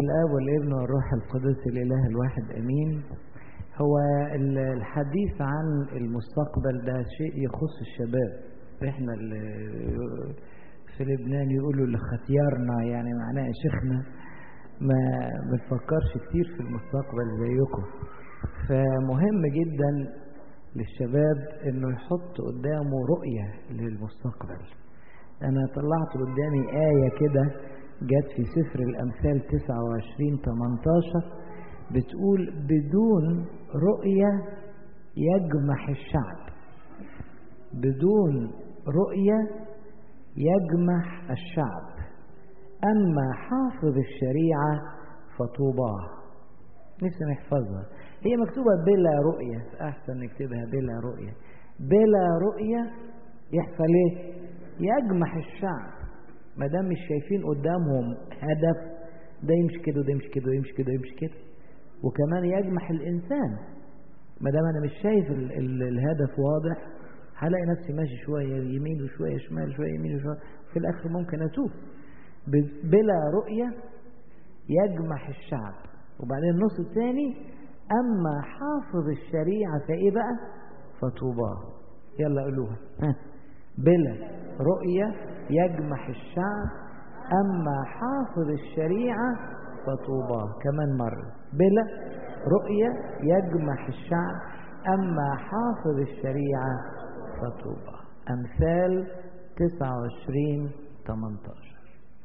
الآب والابن والروح القدس الإله الواحد أمين هو الحديث عن المستقبل ده شيء يخص الشباب احنا في لبنان يقولوا اللي ختيارنا يعني معناه شيخنا ما بنفكرش كتير في المستقبل زيكم فمهم جدا للشباب انه يحط قدامه رؤية للمستقبل انا طلعت قدامي آية كده جت في سفر الامثال 29 18 بتقول بدون رؤية يجمح الشعب بدون رؤية يجمح الشعب أما حافظ الشريعة فطوباه نفسي نحفظها هي مكتوبة بلا رؤية أحسن نكتبها بلا رؤية بلا رؤية يحصل ايه يجمح الشعب ما دام مش شايفين قدامهم هدف ده يمشي كده وده يمشي كده ويمشي كده ويمشي كده وكمان يجمح الإنسان ما دام أنا مش شايف ال ال الهدف واضح هلاقي نفسي ماشي شوية يمين وشوية شمال شوية يمين وشوية في الآخر ممكن أتوه بلا رؤية يجمح الشعب وبعدين النص الثاني أما حافظ الشريعة فإيه بقى فطوباه يلا قولوها بلا رؤية يجمح الشعب أما حافظ الشريعة فطوباه كمان مرة بلا رؤية يجمح الشعب أما حافظ الشريعة فطوبى أمثال 29 18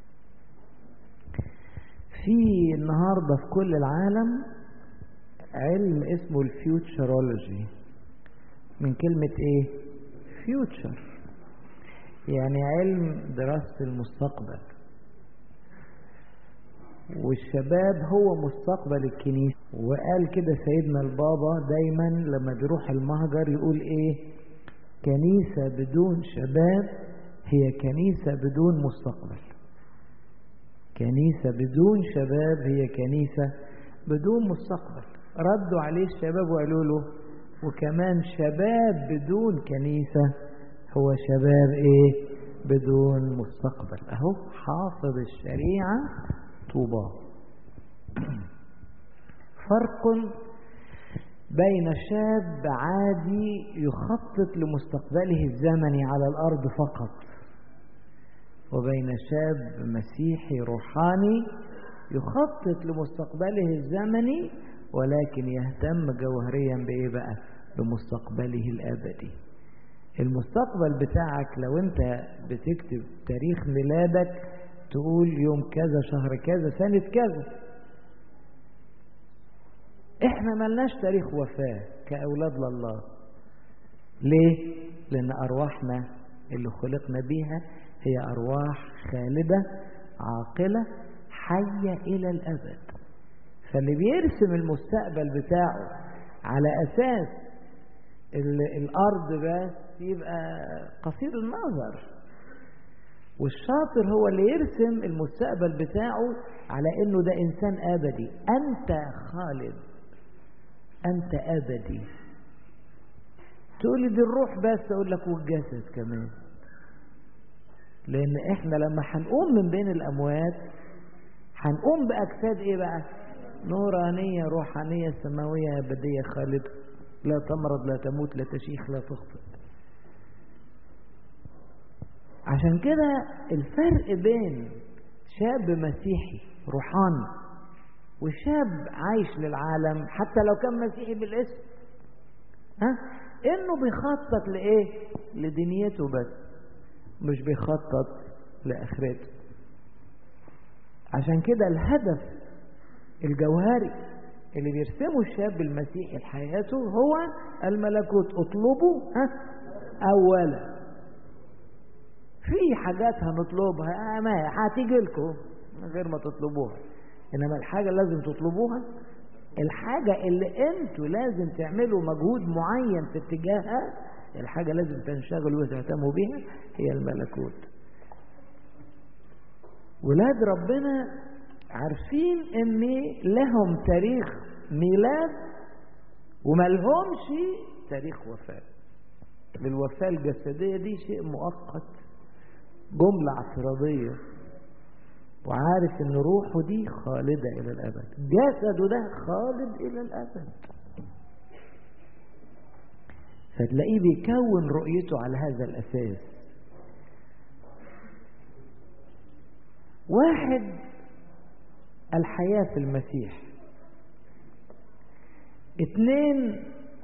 في النهاردة في كل العالم علم اسمه الفيوتشرولوجي من كلمة ايه فيوتشر يعني علم دراسة المستقبل والشباب هو مستقبل الكنيسة وقال كده سيدنا البابا دايما لما بيروح المهجر يقول ايه كنيسة بدون شباب هي كنيسة بدون مستقبل كنيسة بدون شباب هي كنيسة بدون مستقبل ردوا عليه الشباب وقالوا له وكمان شباب بدون كنيسة هو شباب ايه بدون مستقبل اهو حافظ الشريعة طوبى فرق بين شاب عادي يخطط لمستقبله الزمني على الأرض فقط وبين شاب مسيحي روحاني يخطط لمستقبله الزمني ولكن يهتم جوهريا بإيه بقى بمستقبله الأبدي المستقبل بتاعك لو انت بتكتب تاريخ ميلادك تقول يوم كذا شهر كذا سنة كذا احنا ملناش تاريخ وفاة كأولاد لله ليه؟ لأن أرواحنا اللي خلقنا بيها هي أرواح خالدة عاقلة حية إلى الأبد فاللي بيرسم المستقبل بتاعه على أساس الأرض بس يبقى قصير النظر والشاطر هو اللي يرسم المستقبل بتاعه على انه ده انسان ابدي انت خالد انت ابدي تقول لي دي الروح بس اقول لك والجسد كمان لان احنا لما هنقوم من بين الاموات هنقوم باجساد ايه بقى نورانيه روحانيه سماويه ابديه خالده لا تمرض لا تموت لا تشيخ لا تخطئ عشان كده الفرق بين شاب مسيحي روحاني وشاب عايش للعالم حتى لو كان مسيحي بالاسم ها انه بيخطط لايه لدنيته بس مش بيخطط لاخرته عشان كده الهدف الجوهري اللي بيرسمه الشاب المسيحي لحياته هو الملكوت اطلبوا ها اولا في حاجات هنطلبها ما هتيجي لكم من غير ما تطلبوها انما الحاجه لازم تطلبوها الحاجه اللي انتوا لازم تعملوا مجهود معين في اتجاهها الحاجه لازم تنشغلوا وتهتموا بيها هي الملكوت ولاد ربنا عارفين ان لهم تاريخ ميلاد وملهمش تاريخ وفاه الوفاه الجسديه دي شيء مؤقت جمله اعتراضيه وعارف ان روحه دي خالدة الى الابد جسده ده خالد الى الابد فتلاقيه بيكون رؤيته على هذا الاساس واحد الحياة في المسيح اثنين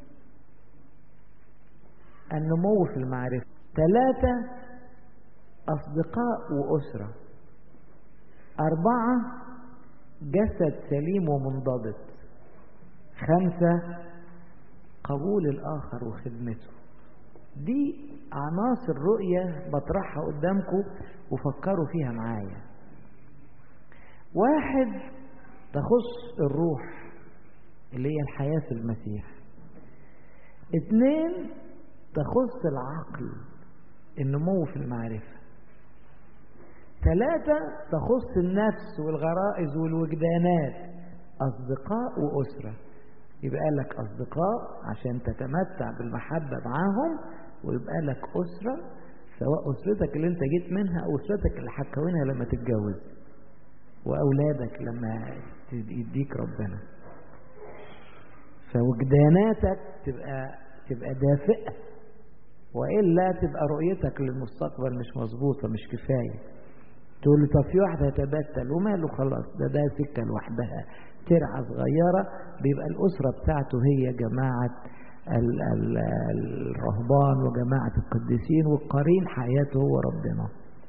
النمو في المعرفة ثلاثة أصدقاء وأسرة أربعة جسد سليم ومنضبط خمسة قبول الآخر وخدمته دي عناصر رؤية بطرحها قدامكم وفكروا فيها معايا واحد تخص الروح اللي هي الحياة في المسيح اثنين تخص العقل النمو في المعرفة ثلاثة تخص النفس والغرائز والوجدانات أصدقاء وأسرة يبقى لك أصدقاء عشان تتمتع بالمحبة معاهم ويبقى لك أسرة سواء أسرتك اللي أنت جيت منها أو أسرتك اللي هتكونها لما تتجوز وأولادك لما يديك ربنا فوجداناتك تبقى تبقى دافئة وإلا تبقى رؤيتك للمستقبل مش مظبوطة مش كفاية تقول له طب في واحدة هتبتل وماله خلاص ده ده سكة لوحدها ترعة صغيرة بيبقى الأسرة بتاعته هي جماعة ال ال الرهبان وجماعة القديسين والقرين حياته هو ربنا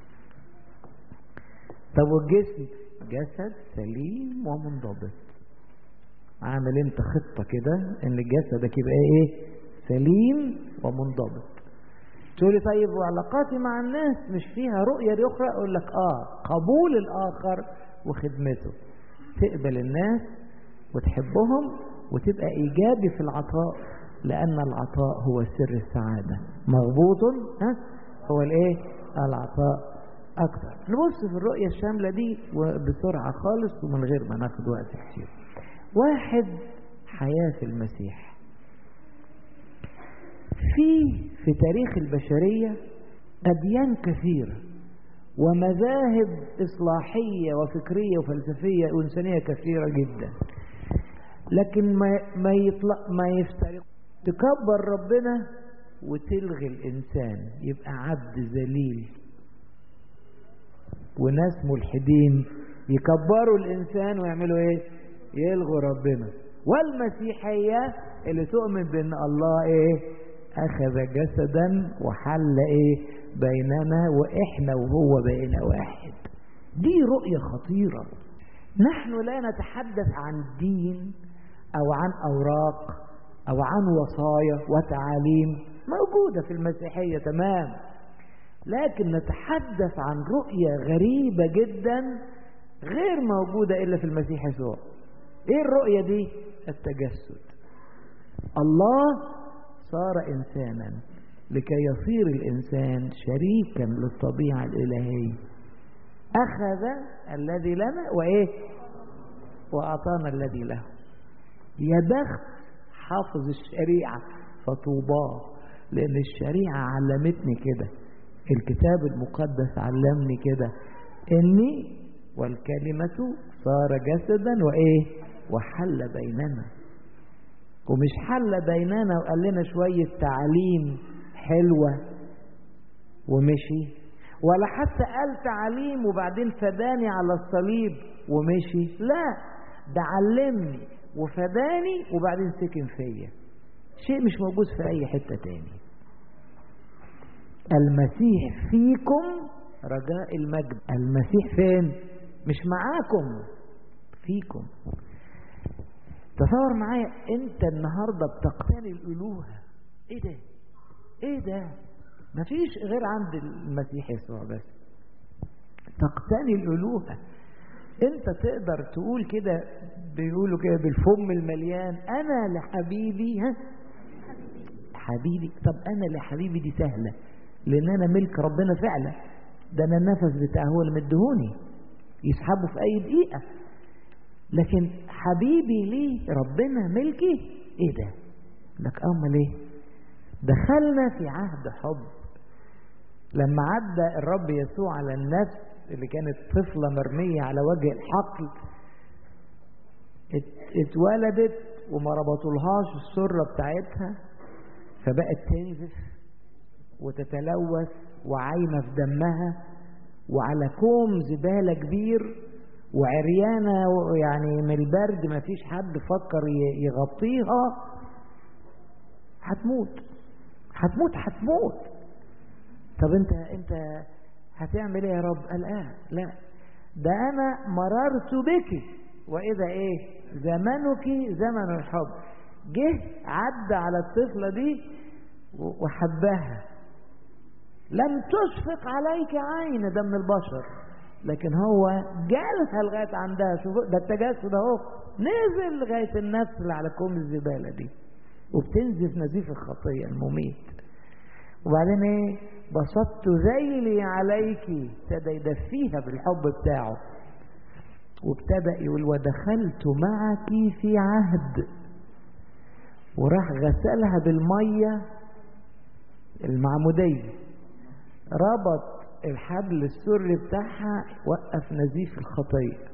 طب والجسم جسد سليم ومنضبط عامل انت خطة كده ان جسدك يبقى ايه سليم ومنضبط تقول لي طيب وعلاقاتي مع الناس مش فيها رؤية أخرى أقول لك آه قبول الآخر وخدمته تقبل الناس وتحبهم وتبقى إيجابي في العطاء لأن العطاء هو سر السعادة مغبوط ها هو الإيه العطاء أكتر نبص في الرؤية الشاملة دي بسرعة خالص ومن غير ما ناخد وقت كتير واحد حياة في المسيح في في تاريخ البشرية أديان كثيرة ومذاهب إصلاحية وفكرية وفلسفية وإنسانية كثيرة جدا لكن ما ما يطلع ما يفترق تكبر ربنا وتلغي الإنسان يبقى عبد ذليل وناس ملحدين يكبروا الإنسان ويعملوا إيه؟ يلغوا ربنا والمسيحية اللي تؤمن بأن الله إيه؟ أخذ جسدا وحل إيه بيننا وإحنا وهو بقينا واحد دي رؤية خطيرة نحن لا نتحدث عن دين أو عن أوراق أو عن وصايا وتعاليم موجودة في المسيحية تمام لكن نتحدث عن رؤية غريبة جدا غير موجودة إلا في المسيح يسوع إيه الرؤية دي؟ التجسد الله صار إنسانا لكي يصير الإنسان شريكا للطبيعة الإلهية أخذ الذي لنا وإيه وأعطانا الذي له يا بخت حافظ الشريعة فطوباه لأن الشريعة علمتني كده الكتاب المقدس علمني كده إني والكلمة صار جسدا وإيه وحل بيننا ومش حل بيننا وقال لنا شوية تعليم حلوة ومشي ولا حتى قال تعليم وبعدين فداني على الصليب ومشي لا ده علمني وفداني وبعدين سكن فيا شيء مش موجود في اي حتة تاني المسيح فيكم رجاء المجد المسيح فين مش معاكم فيكم تصور معايا انت النهاردة بتقتني الالوهة ايه ده ايه ده مفيش غير عند المسيح يسوع بس تقتني الالوهة انت تقدر تقول كده بيقولوا كده بالفم المليان انا لحبيبي ها حبيبي طب انا لحبيبي دي سهلة لان انا ملك ربنا فعلا ده انا النفس بتاعه هو اللي مدهوني يسحبه في اي دقيقة لكن حبيبي ليه ربنا ملكي ايه ده لك امال ايه دخلنا في عهد حب لما عدى الرب يسوع على النفس اللي كانت طفلة مرمية على وجه الحقل اتولدت وما ربطولهاش السرة بتاعتها فبقت تنزف وتتلوث وعايمة في دمها وعلى كوم زبالة كبير وعريانة يعني من البرد ما فيش حد فكر يغطيها هتموت هتموت هتموت طب انت انت هتعمل ايه يا رب قال اه لا ده انا مررت بك واذا ايه زمنك زمن الحب جه عدى على الطفلة دي وحبها لم تشفق عليك عين ده من البشر لكن هو جالها لغاية عندها شوفوا ده التجسد اهو نزل لغاية النفس اللي على كوم الزبالة دي وبتنزف نزيف الخطية المميت وبعدين ايه بسطت ذيلي عليك ابتدى يدفيها بالحب بتاعه وابتدى يقول ودخلت معك في عهد وراح غسلها بالمية المعمودية ربط الحبل السري بتاعها وقف نزيف الخطية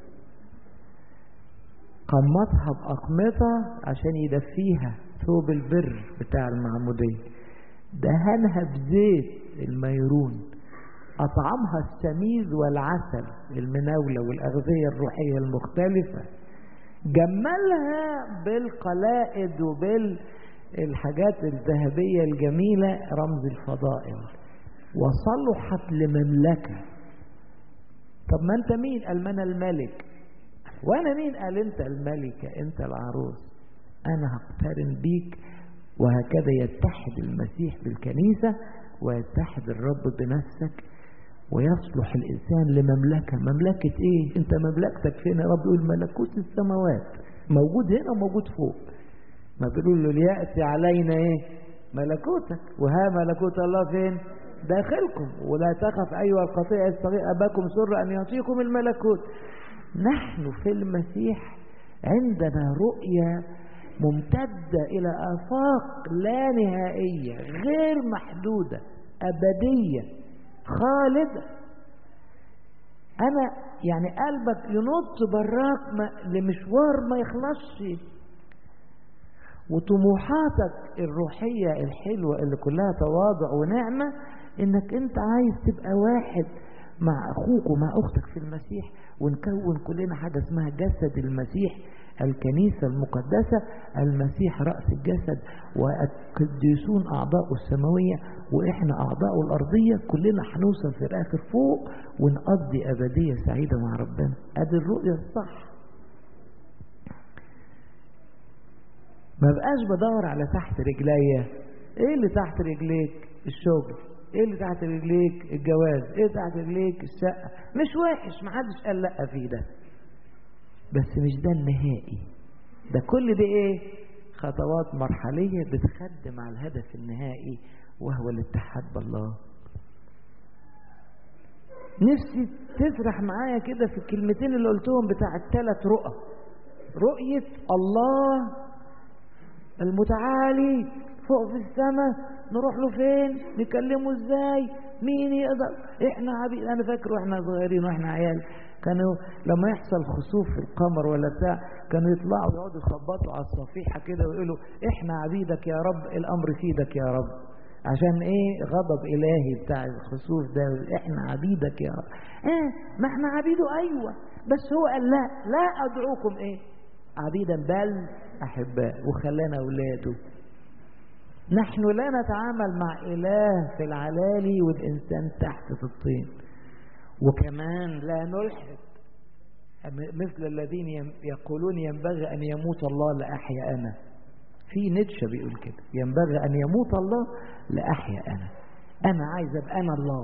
قمطها بأقمطة عشان يدفيها ثوب البر بتاع المعمودية دهنها بزيت الميرون أطعمها السميد والعسل المناولة والأغذية الروحية المختلفة جملها بالقلائد وبالحاجات الذهبية الجميلة رمز الفضائل وصلحت لمملكة طب ما انت مين قال ما انا الملك وانا مين قال انت الملكة انت العروس انا هقترن بيك وهكذا يتحد المسيح بالكنيسة ويتحد الرب بنفسك ويصلح الإنسان لمملكة مملكة إيه أنت مملكتك فين يا رب يقول ملكوت السماوات موجود هنا وموجود فوق ما بيقول له ليأتي علينا إيه ملكوتك وها ملكوت الله فين داخلكم ولا تخف أيها القطيع الصغير أباكم سر أن يعطيكم الملكوت نحن في المسيح عندنا رؤية ممتدة إلى آفاق لا نهائية غير محدودة أبدية خالدة أنا يعني قلبك ينط براك ما لمشوار ما يخلصش وطموحاتك الروحية الحلوة اللي كلها تواضع ونعمة انك انت عايز تبقى واحد مع اخوك ومع اختك في المسيح ونكون كلنا حاجة اسمها جسد المسيح الكنيسة المقدسة المسيح رأس الجسد والقديسون أعضاء السماوية وإحنا أعضاء الأرضية كلنا هنوصل في الآخر فوق ونقضي أبدية سعيدة مع ربنا أدي الرؤية الصح ما بقاش بدور على تحت رجليا ايه اللي تحت رجليك الشغل ايه اللي تحت رجليك الجواز ايه تحت رجليك الشقه مش وحش محدش قال لا فيه ده بس مش ده النهائي ده كل ده ايه خطوات مرحليه بتخدم على الهدف النهائي وهو الاتحاد بالله نفسي تسرح معايا كده في الكلمتين اللي قلتهم بتاع الثلاث رؤى رؤيه الله المتعالي فوق في السماء نروح له فين نكلمه ازاي مين يقدر احنا عبيد انا فاكر واحنا صغيرين واحنا عيال كانوا لما يحصل خسوف في القمر ولا بتاع كانوا يطلعوا يقعدوا يخبطوا على الصفيحه كده ويقولوا احنا عبيدك يا رب الامر في ايدك يا رب عشان ايه غضب الهي بتاع الخسوف ده احنا عبيدك يا رب اه ما احنا عبيده ايوه بس هو قال لا لا ادعوكم ايه عبيدا بل أحباء وخلانا أولاده نحن لا نتعامل مع إله في العلالي والإنسان تحت في الطين وكمان لا نلحق مثل الذين يقولون ينبغي أن يموت الله لأحيا أنا في نيتشه بيقول كده ينبغي أن يموت الله لأحيا أنا أنا عايز أبقى أنا الله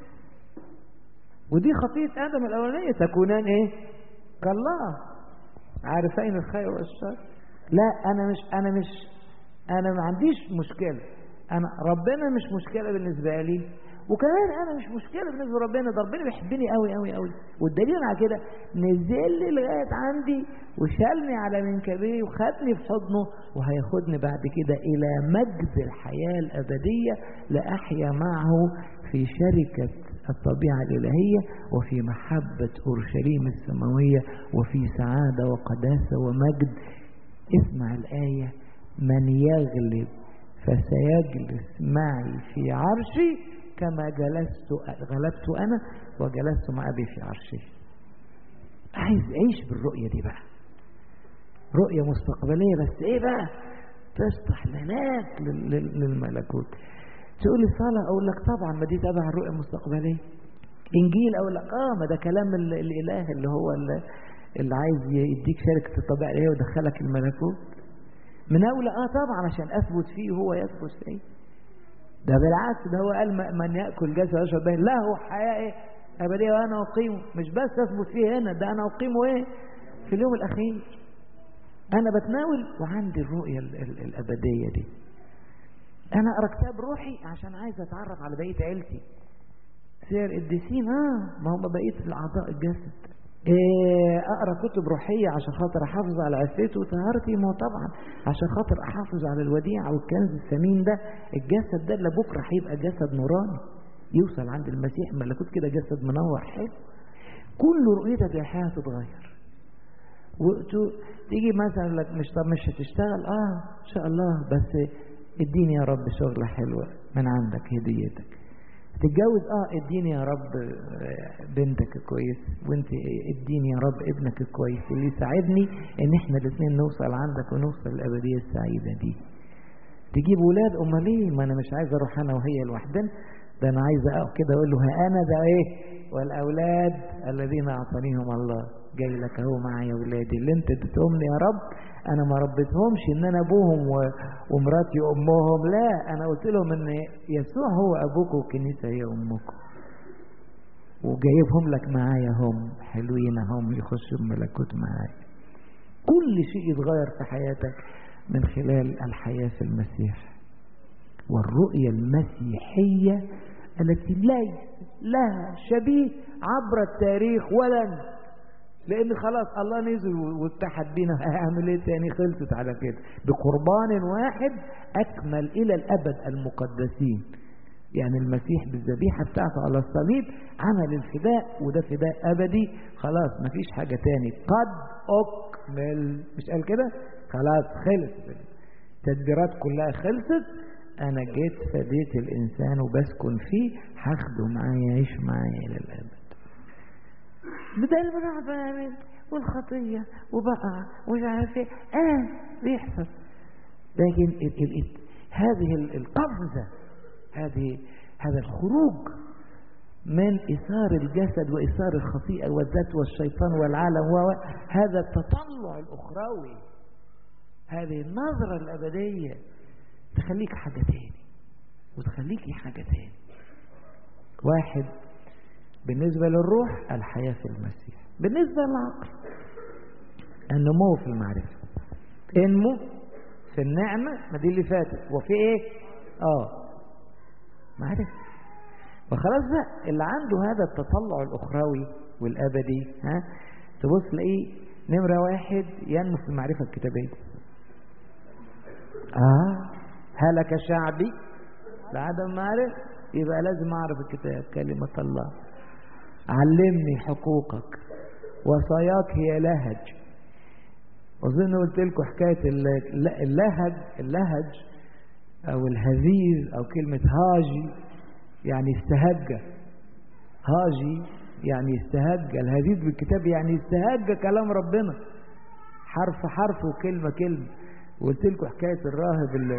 ودي خطية آدم الأولانية تكونان إيه كالله عارفين الخير والشر لا انا مش انا مش انا ما عنديش مشكله انا ربنا مش مشكله بالنسبه لي وكمان انا مش مشكله بالنسبه لربنا ده ربنا بيحبني قوي قوي قوي والدليل على كده نزل لي لغايه عندي وشالني على منكبيه وخدني في حضنه وهياخدني بعد كده الى مجد الحياه الابديه لاحيا معه في شركه الطبيعة الإلهية وفي محبة أورشليم السماوية وفي سعادة وقداسة ومجد اسمع الآية من يغلب فسيجلس معي في عرشي كما جلست غلبت أنا وجلست مع أبي في عرشي عايز عيش بالرؤية دي بقى رؤية مستقبلية بس ايه بقى تفتح لناك للملكوت تقول لي صلاة اقول لك طبعا ما دي تبع الرؤية المستقبلية انجيل اقول لك اه ما ده كلام الاله اللي هو اللي عايز يديك شركة الطبيعة الالهية ويدخلك الملكوت من اولى اه طبعا عشان اثبت فيه وهو يثبت فيه ده بالعكس ده هو قال من ياكل جسد ويشرب به له حياه ايه ابديه وانا اقيمه مش بس اثبت فيه هنا ده انا اقيمه ايه في اليوم الاخير انا بتناول وعندي الرؤيه ال ال الابديه دي انا اقرا كتاب روحي عشان عايز اتعرف على بقيه عيلتي سير القديسين اه ما هم بقيه الاعضاء الجسد إيه اقرا كتب روحيه عشان خاطر احافظ على عفتي وطهارتي ما هو طبعا عشان خاطر احافظ على الوديعه والكنز الثمين ده الجسد ده اللي بكره هيبقى جسد نوراني يوصل عند المسيح ملكوت كده جسد منور حلو كل رؤيتك للحياه تتغير وتيجي مثلا لك مش طب مش هتشتغل اه ان شاء الله بس اديني يا رب شغله حلوه من عندك هديتك تتجوز اه اديني يا رب بنتك كويس وانت اديني يا رب ابنك كويس اللي يساعدني ان احنا الاثنين نوصل عندك ونوصل الابديه السعيده دي تجيب ولاد امال ليه ما انا مش عايز اروح انا وهي لوحدنا ده انا عايز اقف كده اقول له ها انا ده ايه والاولاد الذين اعطانيهم الله جاي لك اهو معايا ولادي اللي انت اديتهم لي يا رب انا ما ربيتهمش ان انا ابوهم ومراتي امهم لا انا قلت لهم ان يسوع هو ابوكم والكنيسه هي امكم وجايبهم لك معايا هم حلوين هم يخشوا الملكوت معايا كل شيء يتغير في حياتك من خلال الحياه في المسيح والرؤيه المسيحيه التي ليس لها شبيه عبر التاريخ ولن لان خلاص الله نزل واتحد بينا هيعمل ايه تاني خلصت على كده بقربان واحد اكمل الى الابد المقدسين يعني المسيح بالذبيحه بتاعته على الصليب عمل الفداء وده فداء ابدي خلاص مفيش حاجه تاني قد اكمل مش قال كده خلاص خلص التدبيرات كلها خلصت انا جيت فديت الانسان وبسكن فيه هاخده معايا يعيش معايا الى الابد بدل ما بعمل والخطية وبقع ومش عارف ايه اه بيحصل لكن ال ال ال هذه القفزة هذه هذا الخروج من إثار الجسد وإثار الخطيئة والذات والشيطان والعالم هذا التطلع الأخروي هذه النظرة الأبدية تخليك حاجة تاني وتخليكي حاجة تاني واحد بالنسبة للروح الحياة في المسيح بالنسبة للعقل النمو في المعرفة انمو في النعمة ما دي اللي فاتت وفي ايه اه معرفة وخلاص بقى اللي عنده هذا التطلع الأخروي والأبدي ها تبص تلاقيه نمرة واحد ينمو في المعرفة الكتابية اه هلك شعبي لعدم معرفة يبقى لازم أعرف الكتاب كلمة الله علمني حقوقك وصاياك هي لهج أظن قلت لكم حكاية اللهج اللهج أو الهزيز أو كلمة هاجي يعني استهجة هاجي يعني استهجة الهزيز بالكتاب يعني استهجة كلام ربنا حرف حرف وكلمة كلمة وقلت لكم حكاية الراهب اللي,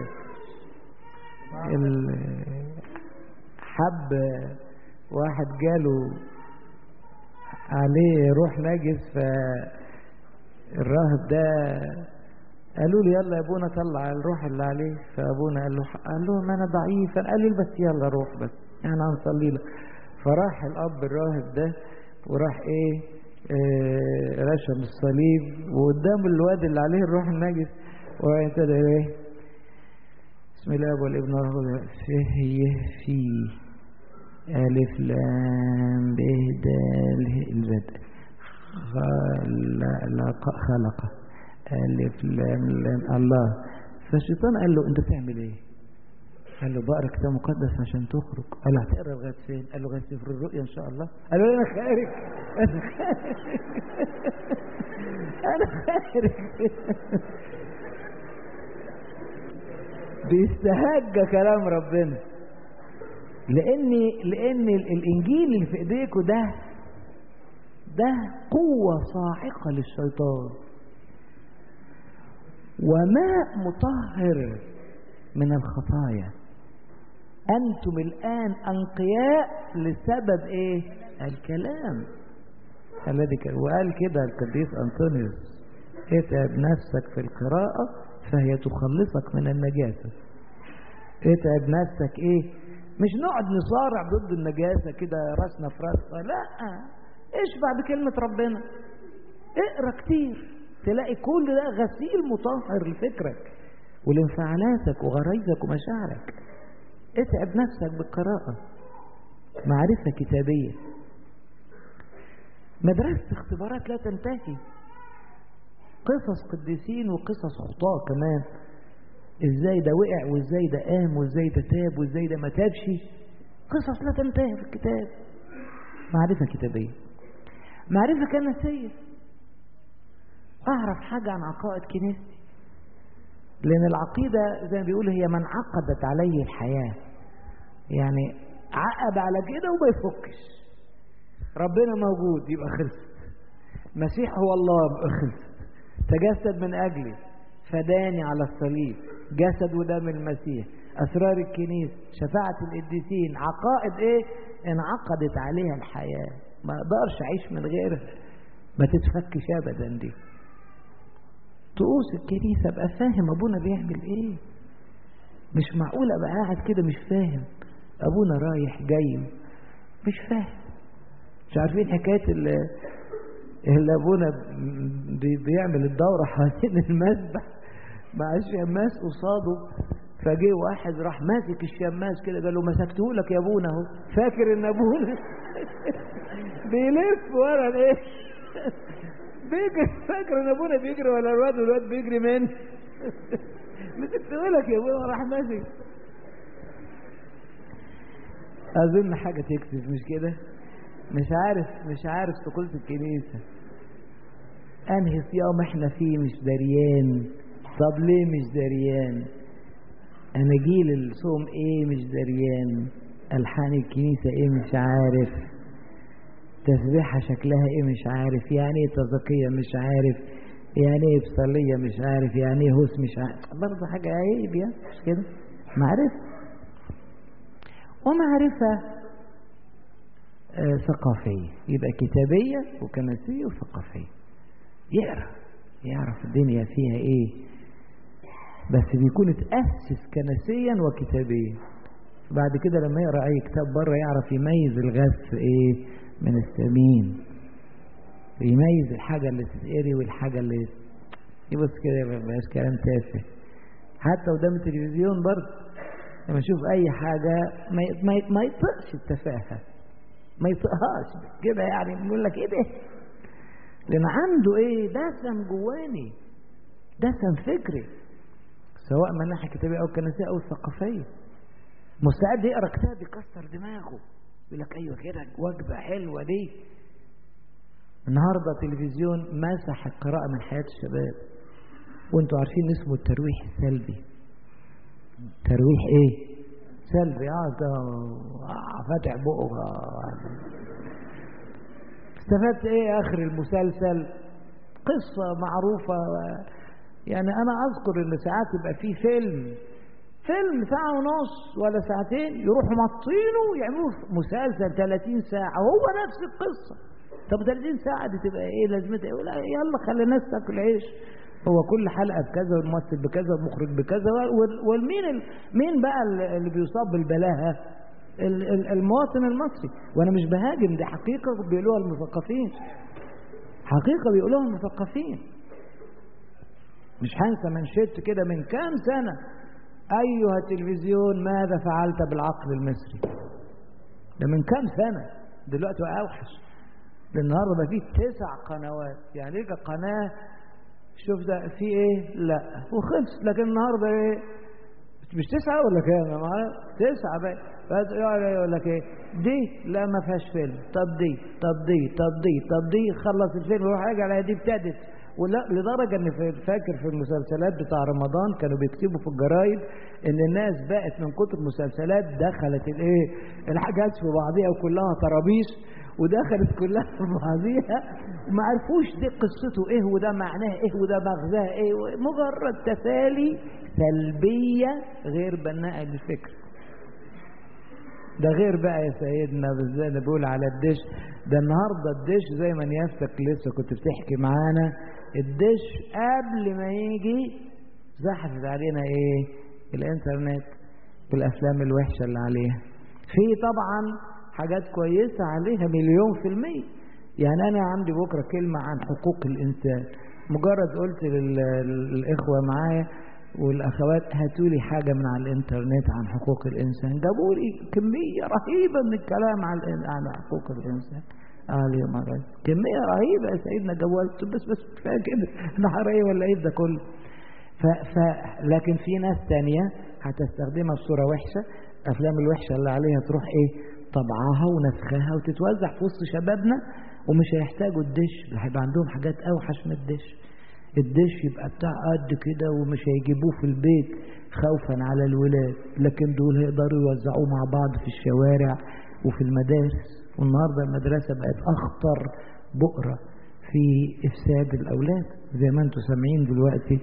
اللي حب واحد جاله عليه روح نجس فالراهب ده قالوا له يلا يا ابونا طلع الروح اللي عليه فابونا قال له قال له ما انا ضعيف قال له بس يلا روح بس احنا هنصلي لك فراح الاب الراهب ده وراح ايه اه رشم الصليب وقدام الواد اللي عليه الروح النجس وابتدى ايه بسم الله والابن والروح فيه فيه ألف لام ب د البدء خلق خلق ألف لام لام الله فالشيطان قال له أنت بتعمل إيه؟ قال له بقرا كتاب مقدس عشان تخرج قال له هتقرا لغايه فين قال له لغايه سفر الرؤيا ان شاء الله قال له انا خارج انا خارج انا خارج بيستهج كلام ربنا لان لان الانجيل اللي في ايديكوا ده ده قوه صاعقه للشيطان وماء مطهر من الخطايا أنتم الآن أنقياء لسبب إيه الكلام الذي وقال كده القديس أنطونيوس اتعب نفسك في القراءة فهي تخلصك من النجاسة اتعب نفسك ايه مش نقعد نصارع ضد النجاسة كده راسنا في راسنا لا اشبع بكلمة ربنا اقرا كتير تلاقي كل ده غسيل مطهر لفكرك ولانفعالاتك وغرايزك ومشاعرك اتعب نفسك بالقراءة معرفة كتابية مدرسة اختبارات لا تنتهي قصص قديسين وقصص خطاة كمان ازاي ده وقع وازاي ده قام وازاي ده تاب وازاي ده ما تابش قصص لا تنتهي في الكتاب معرفة كتابية معرفة كنسية أعرف حاجة عن عقائد كنيستي لأن العقيدة زي ما بيقولوا هي من عقدت عليه الحياة يعني عقد على كده وما يفكش ربنا موجود يبقى خلصت المسيح هو الله يبقى خلصت تجسد من أجلي فداني على الصليب جسد ودم المسيح أسرار الكنيسة شفاعة القديسين عقائد إيه انعقدت عليها الحياة ما أقدرش أعيش من غيرها ما تتفكش أبدا دي طقوس الكنيسة أبقى فاهم أبونا بيعمل إيه مش معقول أبقى قاعد كده مش فاهم أبونا رايح جاي مش فاهم مش عارفين حكاية اللي, اللي أبونا بيعمل الدورة حوالين المسبح مع الشماس قصاده فجه واحد راح ماسك الشماس كده قال له مسكته لك يا ابونا اهو فاكر ان ابونا بيلف ورا الايه بيجري فاكر ان ابونا بيجري ولا الواد والواد بيجري من مسكته لك يا ابونا راح ماسك اظن حاجه تكسف مش كده مش عارف مش عارف طقوس الكنيسه انهي صيام احنا فيه مش دريان طب ليه مش دريان اناجيل الصوم ايه مش دريان الحان الكنيسه ايه مش عارف تسبيحه شكلها ايه مش عارف يعني ايه تزكيه مش عارف يعني ايه بصليه مش عارف يعني ايه هوس مش عارف برضه حاجه عيب يعني مش كده معرفه ومعرفه آه ثقافيه يبقى كتابيه وكنسيه وثقافيه يقرا يعرف الدنيا فيها ايه بس بيكون اتأسس كنسيا وكتابيا بعد كده لما يقرأ أي كتاب بره يعرف يميز الغث إيه من الثمين يميز الحاجة اللي تتقري والحاجة اللي يبص كده ما يبقاش كلام تافه حتى قدام التلفزيون برضه لما يشوف أي حاجة ما ما ما يطقش التفاهة ما يطقهاش كده يعني بيقول لك إيه ده؟ لأن عنده إيه دسم جواني دسم فكري سواء من ناحيه كتابيه او كنسيه او ثقافيه مستعد يقرا كتاب يكسر دماغه يقول لك ايوه كده وجبه حلوه دي النهارده تلفزيون مسح القراءه من حياه الشباب وانتوا عارفين اسمه الترويح السلبي ترويح ايه سلبي اه ده فاتح بقه استفدت ايه اخر المسلسل قصه معروفه يعني انا اذكر ان ساعات يبقى في فيلم فيلم ساعة ونص ولا ساعتين يروحوا مطينه ويعملوا مسلسل 30 ساعة وهو نفس القصة طب 30 ساعة دي تبقى ايه لازمتها يقول يلا خلي الناس تاكل عيش هو كل حلقة بكذا والممثل بكذا والمخرج بكذا والمين مين بقى اللي بيصاب بالبلاهة المواطن المصري وانا مش بهاجم دي حقيقة بيقولوها المثقفين حقيقة بيقولوها المثقفين مش هنسى منشدت كده من كام سنة أيها التلفزيون ماذا فعلت بالعقل المصري ده من كام سنة دلوقتي أوحش النهارده بقى فيه تسع قنوات يعني ليك قناة شوف ده في ايه لا وخلص لكن النهارده ايه مش تسعة ولا كام يا معلم تسعة بقى فيقعد يقول لك ايه دي لا ما فيهاش فيلم طب دي طب دي طب دي طب دي خلص الفيلم يروح راجع على دي ابتدت ولا لدرجة ان في فاكر في المسلسلات بتاع رمضان كانوا بيكتبوا في الجرايد ان الناس بقت من كتر مسلسلات دخلت الايه الحاجات في بعضيها وكلها طرابيش ودخلت كلها في بعضيها وما عرفوش دي قصته ايه وده معناه ايه وده مغزاه ايه مجرد تسالي سلبية غير بناءة للفكر ده غير بقى يا سيدنا بالذات اللي بيقول على الدش ده النهارده الدش زي ما نيافتك لسه كنت بتحكي معانا الدش قبل ما يجي زحفت علينا ايه الانترنت والافلام الوحشه اللي عليها في طبعا حاجات كويسه عليها مليون في الميه يعني انا عندي بكره كلمه عن حقوق الانسان مجرد قلت للاخوه معايا والاخوات هاتوا لي حاجه من على الانترنت عن حقوق الانسان جابوا لي كميه رهيبه من الكلام عن عن حقوق الانسان قال يا مرة كميه رهيبه يا سيدنا جوزت بس بس كفايه كده نهار ايه ولا ايه ده كله ف, ف لكن في ناس تانية هتستخدمها بصوره وحشه افلام الوحشه اللي عليها تروح ايه طبعها ونسخها وتتوزع في وسط شبابنا ومش هيحتاجوا الدش هيبقى عندهم حاجات اوحش من الدش الدش يبقى بتاع قد كده ومش هيجيبوه في البيت خوفا على الولاد لكن دول هيقدروا يوزعوه مع بعض في الشوارع وفي المدارس والنهارده المدرسه بقت اخطر بؤره في افساد الاولاد زي ما انتم سامعين دلوقتي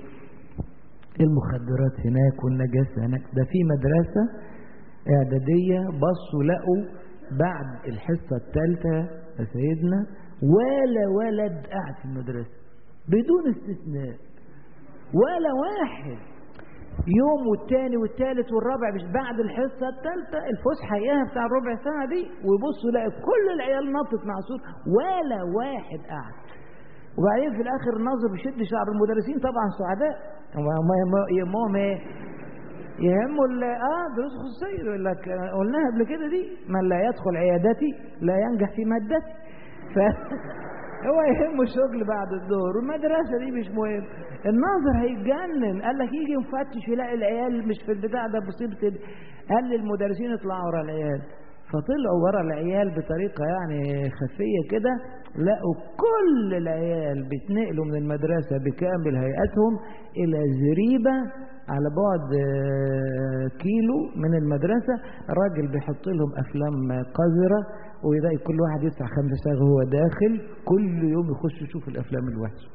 المخدرات هناك والنجاسه هناك ده في مدرسه اعداديه بصوا لقوا بعد الحصه الثالثه يا سيدنا ولا ولد قاعد في المدرسه بدون استثناء ولا واحد يوم والتاني والتالت والرابع مش بعد الحصة التالتة الفسحة اياها بتاع الربع ساعة دي ويبصوا يلاقي كل العيال نطت مع سور ولا واحد قاعد وبعدين في الاخر الناظر بيشد شعر المدرسين طبعا سعداء يهمهم ايه؟ يهموا اه دروس خصوصية يقول لك قلناها قبل كده دي من لا يدخل عيادتي لا ينجح في مادتي ف هو يهمه الشغل بعد الظهر والمدرسة دي مش مهم الناظر هيتجنن قال لك يجي مفتش يلاقي العيال مش في البتاع ده مصيبة قال للمدرسين اطلعوا ورا العيال فطلعوا ورا العيال بطريقة يعني خفية كده لقوا كل العيال بيتنقلوا من المدرسة بكامل هيئتهم إلى زريبة على بعد كيلو من المدرسة الراجل بيحط لهم أفلام قذرة ويلاقي كل واحد يدفع خمسة صاغ وهو داخل كل يوم يخش يشوف الأفلام الوحشة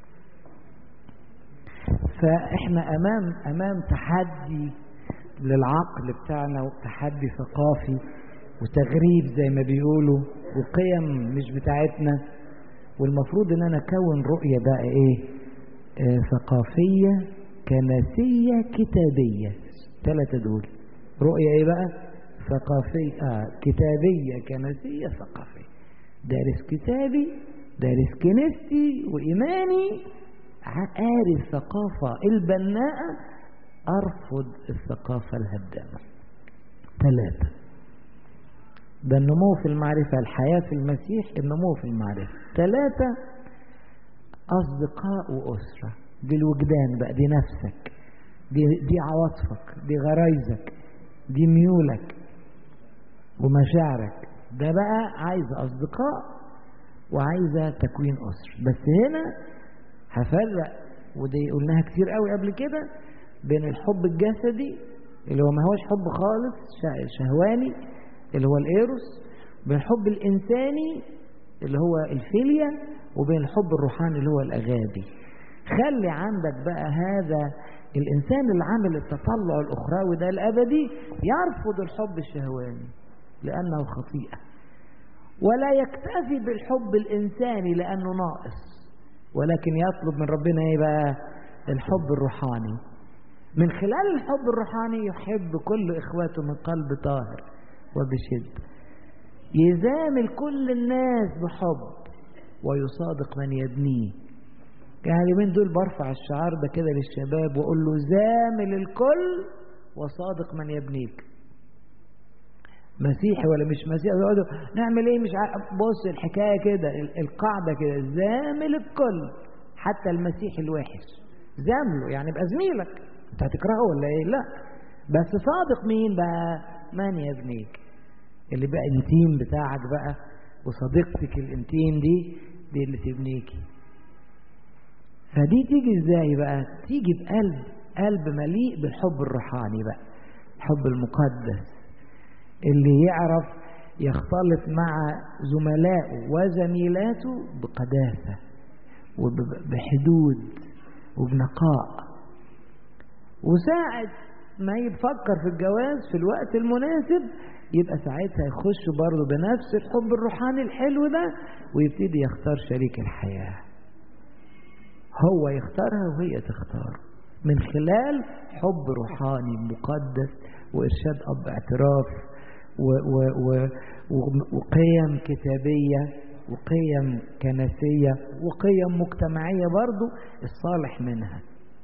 فإحنا أمام أمام تحدي للعقل بتاعنا وتحدي ثقافي وتغريب زي ما بيقولوا وقيم مش بتاعتنا والمفروض ان انا اكون رؤية بقى ايه آه ثقافية كنسية كتابية ثلاثة دول رؤية ايه بقى ثقافية آه كتابية كنسية ثقافية دارس كتابي دارس كنيستي وإيماني قاري الثقافة البناءة أرفض الثقافة الهدامة ثلاثة ده النمو في المعرفة الحياة في المسيح النمو في المعرفة ثلاثة أصدقاء وأسرة دي الوجدان بقى دي نفسك دي, دي عواطفك دي غرايزك دي ميولك ومشاعرك ده بقى عايزة أصدقاء وعايزة تكوين أسر بس هنا هفرق ودي قلناها كتير قوي قبل كده بين الحب الجسدي اللي هو ما هوش حب خالص شهواني اللي هو الايروس بين الحب الانساني اللي هو الفيليا وبين الحب الروحاني اللي هو الاغابي خلي عندك بقى هذا الانسان اللي عامل التطلع الاخروي ده الابدي يرفض الحب الشهواني لانه خطيئه ولا يكتفي بالحب الانساني لانه ناقص ولكن يطلب من ربنا ايه بقى الحب الروحاني من خلال الحب الروحاني يحب كل اخواته من قلب طاهر وبشدة يزامل كل الناس بحب ويصادق من يبنيه يعني اليومين دول برفع الشعار ده كده للشباب واقول له زامل الكل وصادق من يبنيك مسيحي ولا مش مسيحي يقعدوا نعمل ايه مش عارف بص الحكايه كده القاعده كده زامل الكل حتى المسيح الوحش زامله يعني يبقى زميلك انت هتكرهه ولا ايه لا بس صادق مين بقى من يبنيك اللي بقى انتيم بتاعك بقى وصديقتك الانتيم دي دي اللي تبنيكي فدي تيجي ازاي بقى تيجي بقلب قلب مليء بالحب الروحاني بقى الحب المقدس اللي يعرف يختلط مع زملائه وزميلاته بقداسة وبحدود وبنقاء وساعة ما يفكر في الجواز في الوقت المناسب يبقى ساعتها يخش برضه بنفس الحب الروحاني الحلو ده ويبتدي يختار شريك الحياة هو يختارها وهي تختار من خلال حب روحاني مقدس وإرشاد أب اعتراف و و و وقيم كتابية وقيم كنسية وقيم مجتمعية برضو الصالح منها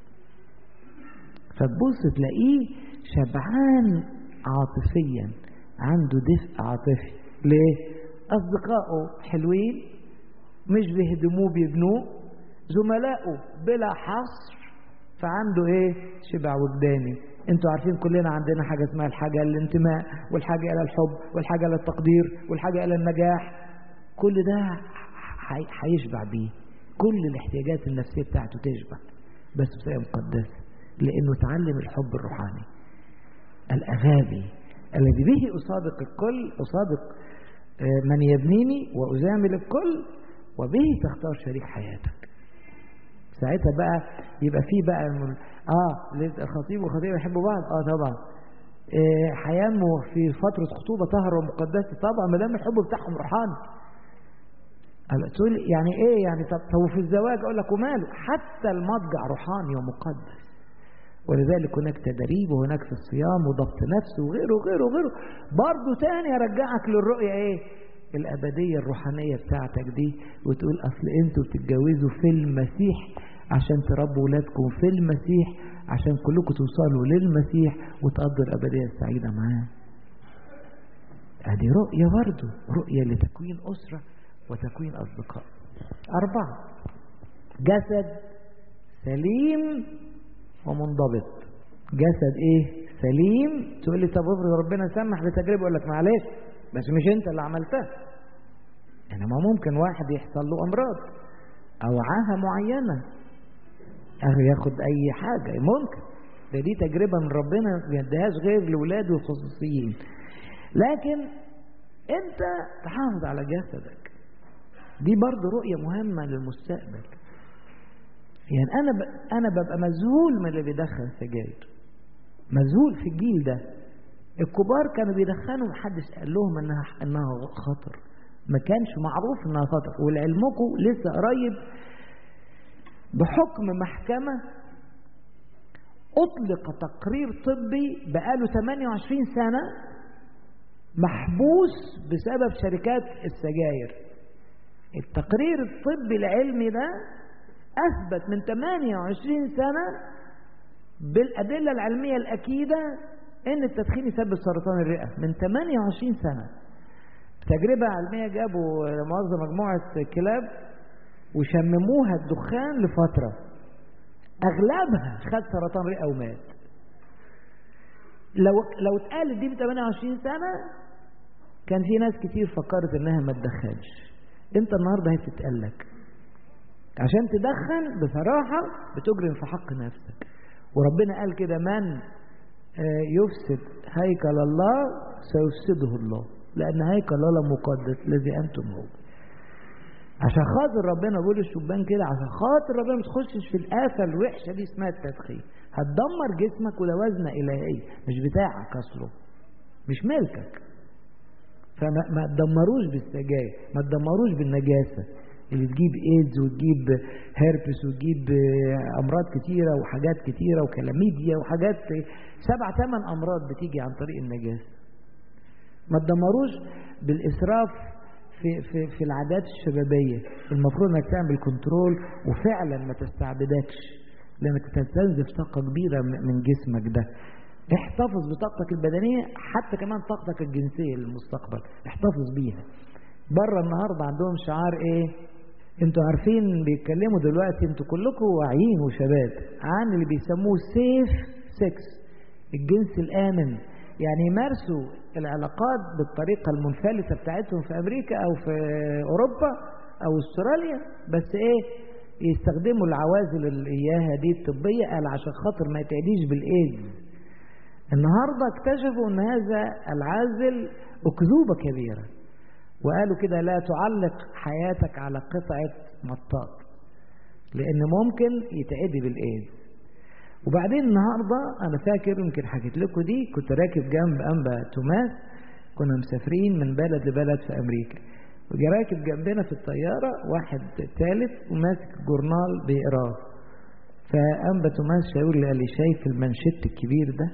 فتبص تلاقيه شبعان عاطفيا عنده دفء عاطفي ليه؟ أصدقائه حلوين مش بيهدموه بيبنوه زملائه بلا حصر فعنده ايه شبع وجداني انتوا عارفين كلنا عندنا حاجة اسمها الحاجة الانتماء والحاجة إلى الحب والحاجة إلى التقدير والحاجة إلى النجاح كل ده هيشبع بيه كل الاحتياجات النفسية بتاعته تشبع بس بطريقة مقدسة لأنه تعلم الحب الروحاني الأغابي الذي به أصادق الكل أصادق من يبنيني وأزامل الكل وبه تختار شريك حياتك ساعتها بقى يبقى في بقى اه الخطيب والخطيبه يحبوا بعض اه طبعا إيه هينمو في فتره خطوبه طاهره ومقدسه طبعا ما دام الحب بتاعهم روحاني تقول يعني ايه يعني طب طب في الزواج اقول لك وماله حتى المضجع روحاني ومقدس ولذلك هناك تدريب وهناك في الصيام وضبط نفس وغيره وغيره وغيره برضه تاني يرجعك للرؤية ايه الأبدية الروحانية بتاعتك دي وتقول أصل أنتوا بتتجوزوا في المسيح عشان تربوا ولادكم في المسيح عشان كلكم توصلوا للمسيح وتقضوا الأبدية السعيدة معاه هذه رؤية برضه رؤية لتكوين أسرة وتكوين أصدقاء أربعة جسد سليم ومنضبط جسد ايه سليم تقول لي طب افرض ربنا سمح بتجربه اقول لك معلش بس مش انت اللي عملتها انما ممكن واحد يحصل له امراض او عاهه معينه او ياخد اي حاجه ممكن ده دي تجربه من ربنا ما يديهاش غير لاولاده الخصوصيين لكن انت تحافظ على جسدك دي برضه رؤيه مهمه للمستقبل يعني انا ب... انا ببقى مذهول من اللي بيدخن سجاير مذهول في الجيل ده الكبار كانوا بيدخنوا محدش قال لهم انها انها خطر ما كانش معروف انها خطر ولعلمكم لسه قريب بحكم محكمة أطلق تقرير طبي بقاله 28 سنة محبوس بسبب شركات السجاير التقرير الطبي العلمي ده أثبت من 28 سنة بالأدلة العلمية الأكيدة إن التدخين يسبب سرطان الرئة من 28 سنة تجربة علمية جابوا مؤاخذة مجموعة كلاب وشمموها الدخان لفترة أغلبها خد سرطان رئة ومات لو لو اتقالت دي من 28 سنة كان في ناس كتير فكرت إنها ما تدخنش أنت النهاردة هي بتتقال لك عشان تدخن بصراحة بتجرم في حق نفسك وربنا قال كده من يفسد هيكل الله سيفسده الله لأن هيكل الله مقدس الذي أنتم هو عشان خاطر ربنا بيقول الشبان كده عشان خاطر ربنا ما تخشش في الآفة الوحشة دي اسمها التدخين هتدمر جسمك وده وزنة إلهية مش بتاعك أصله مش ملكك فما تدمروش بالسجاير ما تدمروش بالنجاسة اللي تجيب ايدز وتجيب هيربس وتجيب امراض كتيره وحاجات كتيره وكلاميديا وحاجات سبع ثمان امراض بتيجي عن طريق النجاسه ما تدمروش بالاسراف في في في العادات الشبابيه المفروض انك تعمل كنترول وفعلا ما تستعبدكش لانك تستنزف طاقه كبيره من جسمك ده احتفظ بطاقتك البدنيه حتى كمان طاقتك الجنسيه للمستقبل احتفظ بيها بره النهارده عندهم شعار ايه انتوا عارفين بيتكلموا دلوقتي انتوا كلكم واعيين وشباب عن اللي بيسموه سيف سكس الجنس الآمن يعني يمارسوا العلاقات بالطريقة المنفلتة بتاعتهم في أمريكا أو في أوروبا أو استراليا بس إيه يستخدموا العوازل اللي إياها دي الطبية قال عشان خاطر ما يتعديش بالإيدز النهاردة اكتشفوا أن هذا العازل أكذوبة كبيرة وقالوا كده لا تعلق حياتك على قطعة مطاط لأن ممكن يتعدي بالإيدز وبعدين النهاردة أنا فاكر يمكن حكيت لكم دي كنت راكب جنب أنبا توماس كنا مسافرين من بلد لبلد في أمريكا وجا راكب جنبنا في الطيارة واحد ثالث وماسك جورنال بيقراه فأنبا توماس شاور لي قال لي شايف المنشط الكبير ده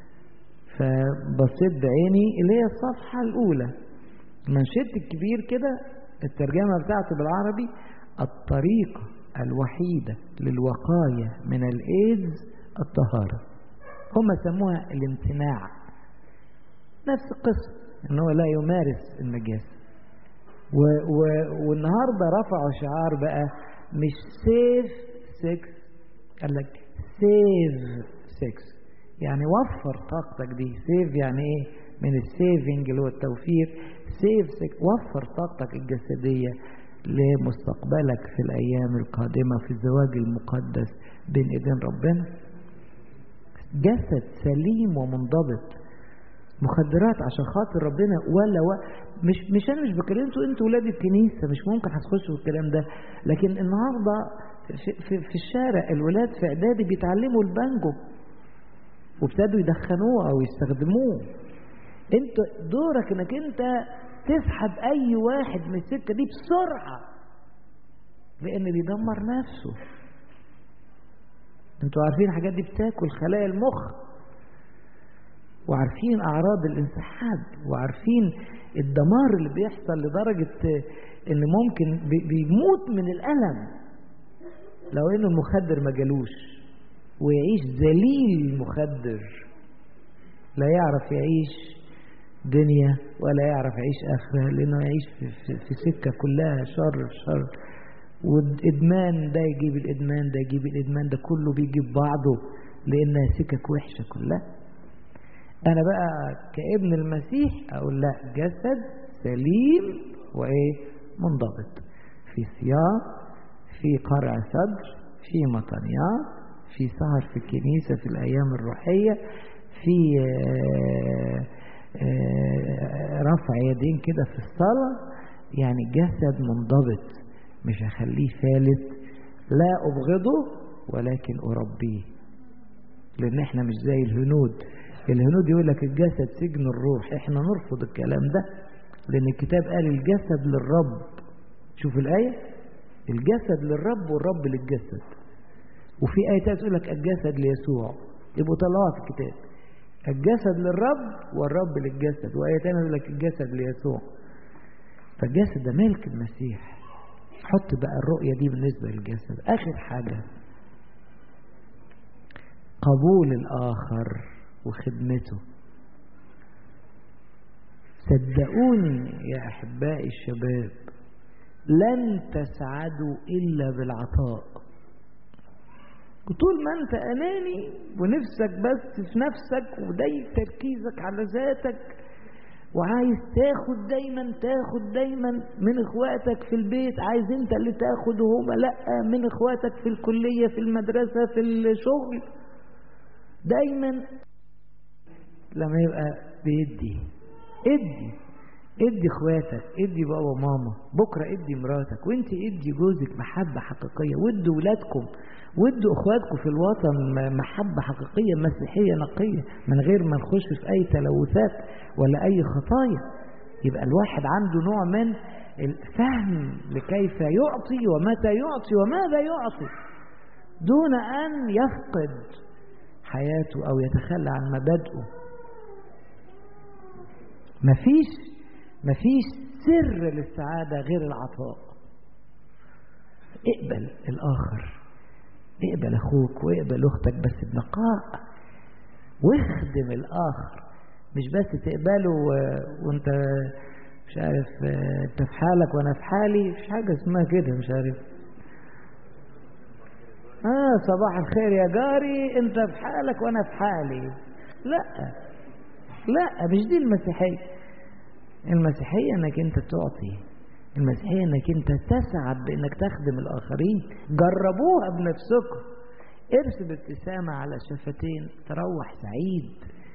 فبصيت بعيني اللي هي الصفحة الأولى المنشط الكبير كده الترجمة بتاعته بالعربي الطريقة الوحيدة للوقاية من الإيدز الطهارة هم سموها الامتناع نفس القصة ان هو لا يمارس النجاسة و و والنهاردة رفعوا شعار بقى مش سيف سكس قال لك سيف سكس يعني وفر طاقتك دي سيف يعني ايه من السيفنج اللي هو التوفير سيف سكس وفر طاقتك الجسدية لمستقبلك في الأيام القادمة في الزواج المقدس بين إيدين ربنا جسد سليم ومنضبط مخدرات عشان خاطر ربنا ولا و... مش مش انا مش بكلمكم انتوا ولاد الكنيسه مش ممكن هتخشوا في الكلام ده لكن النهارده في, في, في الشارع الولاد في اعدادي بيتعلموا البانجو وابتدوا يدخنوه او يستخدموه انت دورك انك انت تسحب اي واحد من السكه دي بسرعه لان بيدمر نفسه انتوا عارفين الحاجات دي بتاكل خلايا المخ وعارفين اعراض الانسحاب وعارفين الدمار اللي بيحصل لدرجه ان ممكن بيموت من الالم لو انه المخدر ما جالوش ويعيش ذليل مخدر لا يعرف يعيش دنيا ولا يعرف يعيش آخرة لأنه يعيش في, في, في سكة كلها شر في شر والإدمان ده يجيب الإدمان ده يجيب الإدمان ده كله بيجيب بعضه لأنها سكك وحشة كلها أنا بقى كابن المسيح أقول لا جسد سليم وإيه منضبط في صيام في قرع صدر في مطنيات في سهر في الكنيسة في الأيام الروحية في آآ آآ رفع يدين كده في الصلاة يعني جسد منضبط مش هخليه فالت لا أبغضه ولكن أربيه لأن احنا مش زي الهنود الهنود يقول لك الجسد سجن الروح احنا نرفض الكلام ده لأن الكتاب قال الجسد للرب شوف الآية الجسد للرب والرب للجسد وفي آية تقول لك الجسد ليسوع يبقوا طلعوها في الكتاب الجسد للرب والرب للجسد وآية تانية يقول لك الجسد ليسوع فالجسد ده ملك المسيح حط بقى الرؤية دي بالنسبة للجسد آخر حاجة قبول الآخر وخدمته صدقوني يا أحبائي الشباب لن تسعدوا إلا بالعطاء وطول ما أنت أناني ونفسك بس في نفسك وداي تركيزك على ذاتك وعايز تاخد دايما تاخد دايما من اخواتك في البيت عايز انت اللي تاخد وهما لا من اخواتك في الكلية في المدرسة في الشغل دايما لما يبقى بيدي ادي ادي اخواتك ادي بابا وماما بكرة ادي مراتك وانت ادي جوزك محبة حقيقية ودوا ولادكم ودوا اخواتكم في الوطن محبة حقيقية مسيحية نقية من غير ما نخش في اي تلوثات ولا اي خطايا يبقى الواحد عنده نوع من الفهم لكيف يعطي ومتى يعطي وماذا يعطي دون ان يفقد حياته او يتخلى عن مبادئه مفيش مفيش سر للسعادة غير العطاء اقبل الآخر اقبل أخوك واقبل أختك بس بنقاء واخدم الآخر مش بس تقبله وانت مش عارف انت في حالك وانا في حالي مش حاجة اسمها كده مش عارف اه صباح الخير يا جاري انت في حالك وانا في حالي لا لا مش دي المسيحية المسيحية انك انت تعطي المسيحية انك انت تسعد بانك تخدم الاخرين جربوها بنفسكم ارسم ابتسامة على شفتين تروح سعيد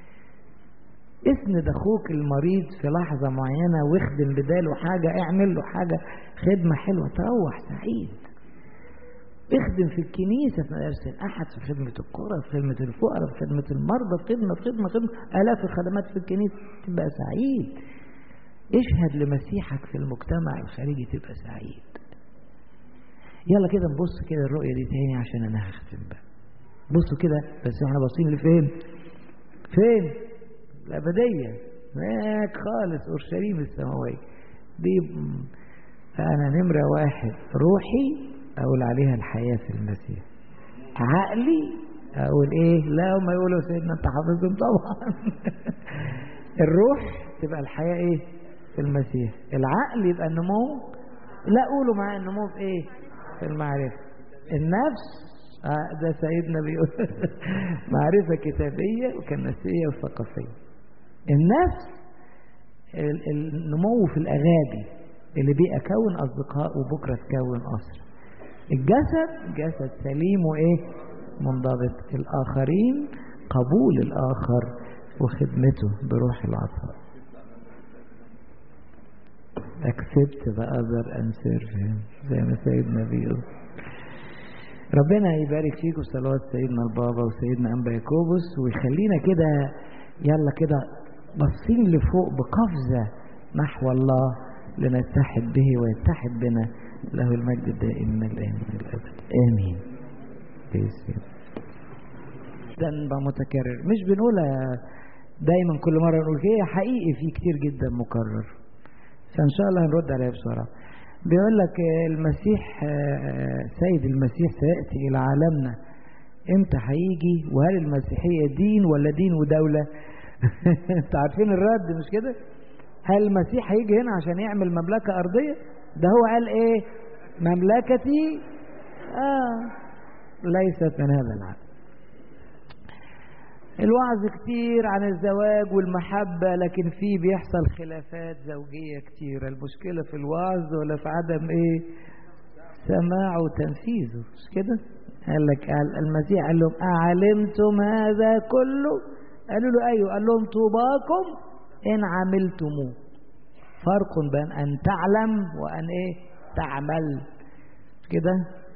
اسند اخوك المريض في لحظة معينة واخدم بداله حاجة اعمل له حاجة خدمة حلوة تروح سعيد اخدم في الكنيسة في مدارس الأحد في خدمة القرى في خدمة الفقراء في خدمة المرضى في خدمة في خدمة خدمة آلاف الخدمات في الكنيسة تبقى سعيد اشهد لمسيحك في المجتمع الخارجي تبقى سعيد يلا كده نبص كده الرؤية دي تاني عشان أنا هختم بقى بصوا كده بس احنا باصين لفين فين الأبدية هناك خالص أورشليم السماوية دي أنا نمرة واحد روحي أقول عليها الحياة في المسيح عقلي أقول إيه لا هم يقولوا سيدنا أنت حافظهم طبعا الروح تبقى الحياة إيه في المسيح العقل يبقى النمو لا قولوا معايا النمو في إيه في المعرفة النفس آه ده سيدنا بيقول معرفة كتابية وكنسية وثقافية النفس النمو في الأغابي اللي بيه أكون أصدقاء وبكرة تكون أسرة الجسد جسد سليم وإيه منضبط الآخرين قبول الآخر وخدمته بروح العطاء accept the other and serve him زي ما سيدنا بيقول ربنا يبارك فيكم صلوات سيدنا البابا وسيدنا أنبا ياكوبوس ويخلينا كده يلا كده باصين لفوق بقفزة نحو الله لنتحد به ويتحد بنا له المجد الدائم من الآن من الأبد آمين باسم ذنب متكرر مش بنقولها دايما كل مرة نقول هي حقيقي في كتير جدا مكرر فإن شاء الله هنرد عليها بسرعة بيقول لك المسيح سيد المسيح سيأتي إلى عالمنا امتى هيجي وهل المسيحية دين ولا دين ودولة انتوا عارفين الرد مش كده هل المسيح هيجي هنا عشان يعمل مملكة أرضية ده هو قال ايه مملكتي آه ليست من هذا العالم الوعظ كتير عن الزواج والمحبة لكن في بيحصل خلافات زوجية كتير المشكلة في الوعظ ولا في عدم ايه سماعه وتنفيذه مش كده قال لك المسيح قال لهم أعلمتم هذا كله قالوا له أيوه قال لهم طوباكم إن عملتموه فرق بين أن تعلم وأن إيه تعمل كده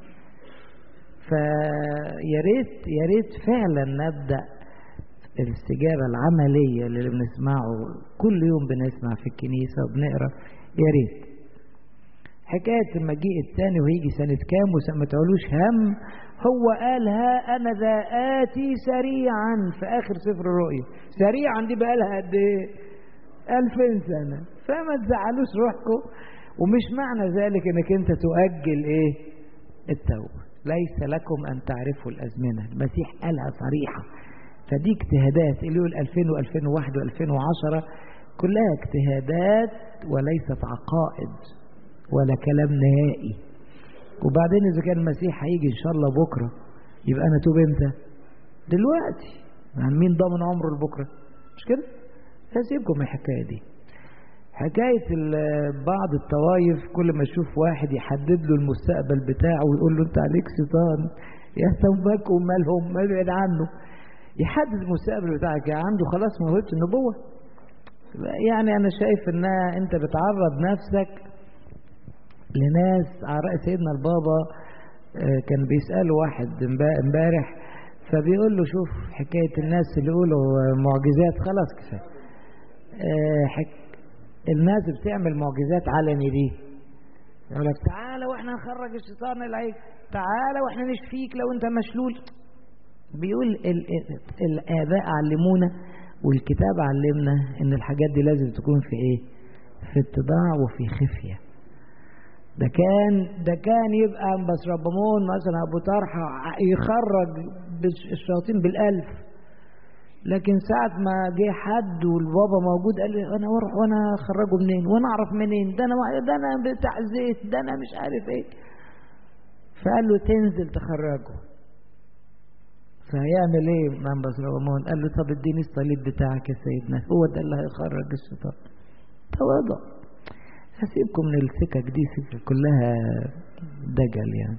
فيا ريت يا ريت فعلا نبدأ الاستجابة العملية اللي بنسمعه كل يوم بنسمع في الكنيسة وبنقرا يا ريت حكاية المجيء الثاني وهيجي سنة كام وما تعولوش هم هو قال ها أنا ذا آتي سريعا في آخر سفر الرؤيا سريعا دي بقى لها قد إيه؟ ألفين سنة فما تزعلوش روحكم ومش معنى ذلك انك انت تؤجل ايه التوبة ليس لكم ان تعرفوا الازمنة المسيح قالها صريحة فدي اجتهادات اللي يقول 2000 و2001 و2010 كلها اجتهادات وليست عقائد ولا كلام نهائي وبعدين اذا كان المسيح هيجي ان شاء الله بكرة يبقى انا توب امتى دلوقتي يعني مين ضامن عمره لبكرة مش كده هسيبكم الحكاية دي حكاية بعض الطوائف كل ما يشوف واحد يحدد له المستقبل بتاعه ويقول له انت عليك شيطان يهتم بك ومالهم ما يبعد عنه يحدد المستقبل بتاعك يعني عنده خلاص موهبة النبوة يعني انا شايف انها انت بتعرض نفسك لناس على رأي سيدنا البابا كان بيسأله واحد امبارح فبيقول له شوف حكاية الناس اللي يقولوا معجزات خلاص كفاية حك... الناس بتعمل معجزات علني دي يقول لك تعالى واحنا نخرج الشيطان العيب تعالى واحنا نشفيك لو انت مشلول بيقول ال... ال... الآباء علمونا والكتاب علمنا ان الحاجات دي لازم تكون في ايه في اتضاع وفي خفية ده كان ده كان يبقى بس ربمون مثلا ابو طرحه يخرج الشياطين بالالف لكن ساعة ما جه حد والبابا موجود قال لي انا اروح وانا اخرجه منين وانا اعرف منين ده انا ده انا بتاع زيت ده انا مش عارف ايه فقال له تنزل تخرجه فهيعمل ايه منبس رمون قال له طب اديني الصليب بتاعك يا سيدنا هو ده اللي هيخرج الشيطان تواضع هسيبكم من السكك دي سكة كلها دجل يعني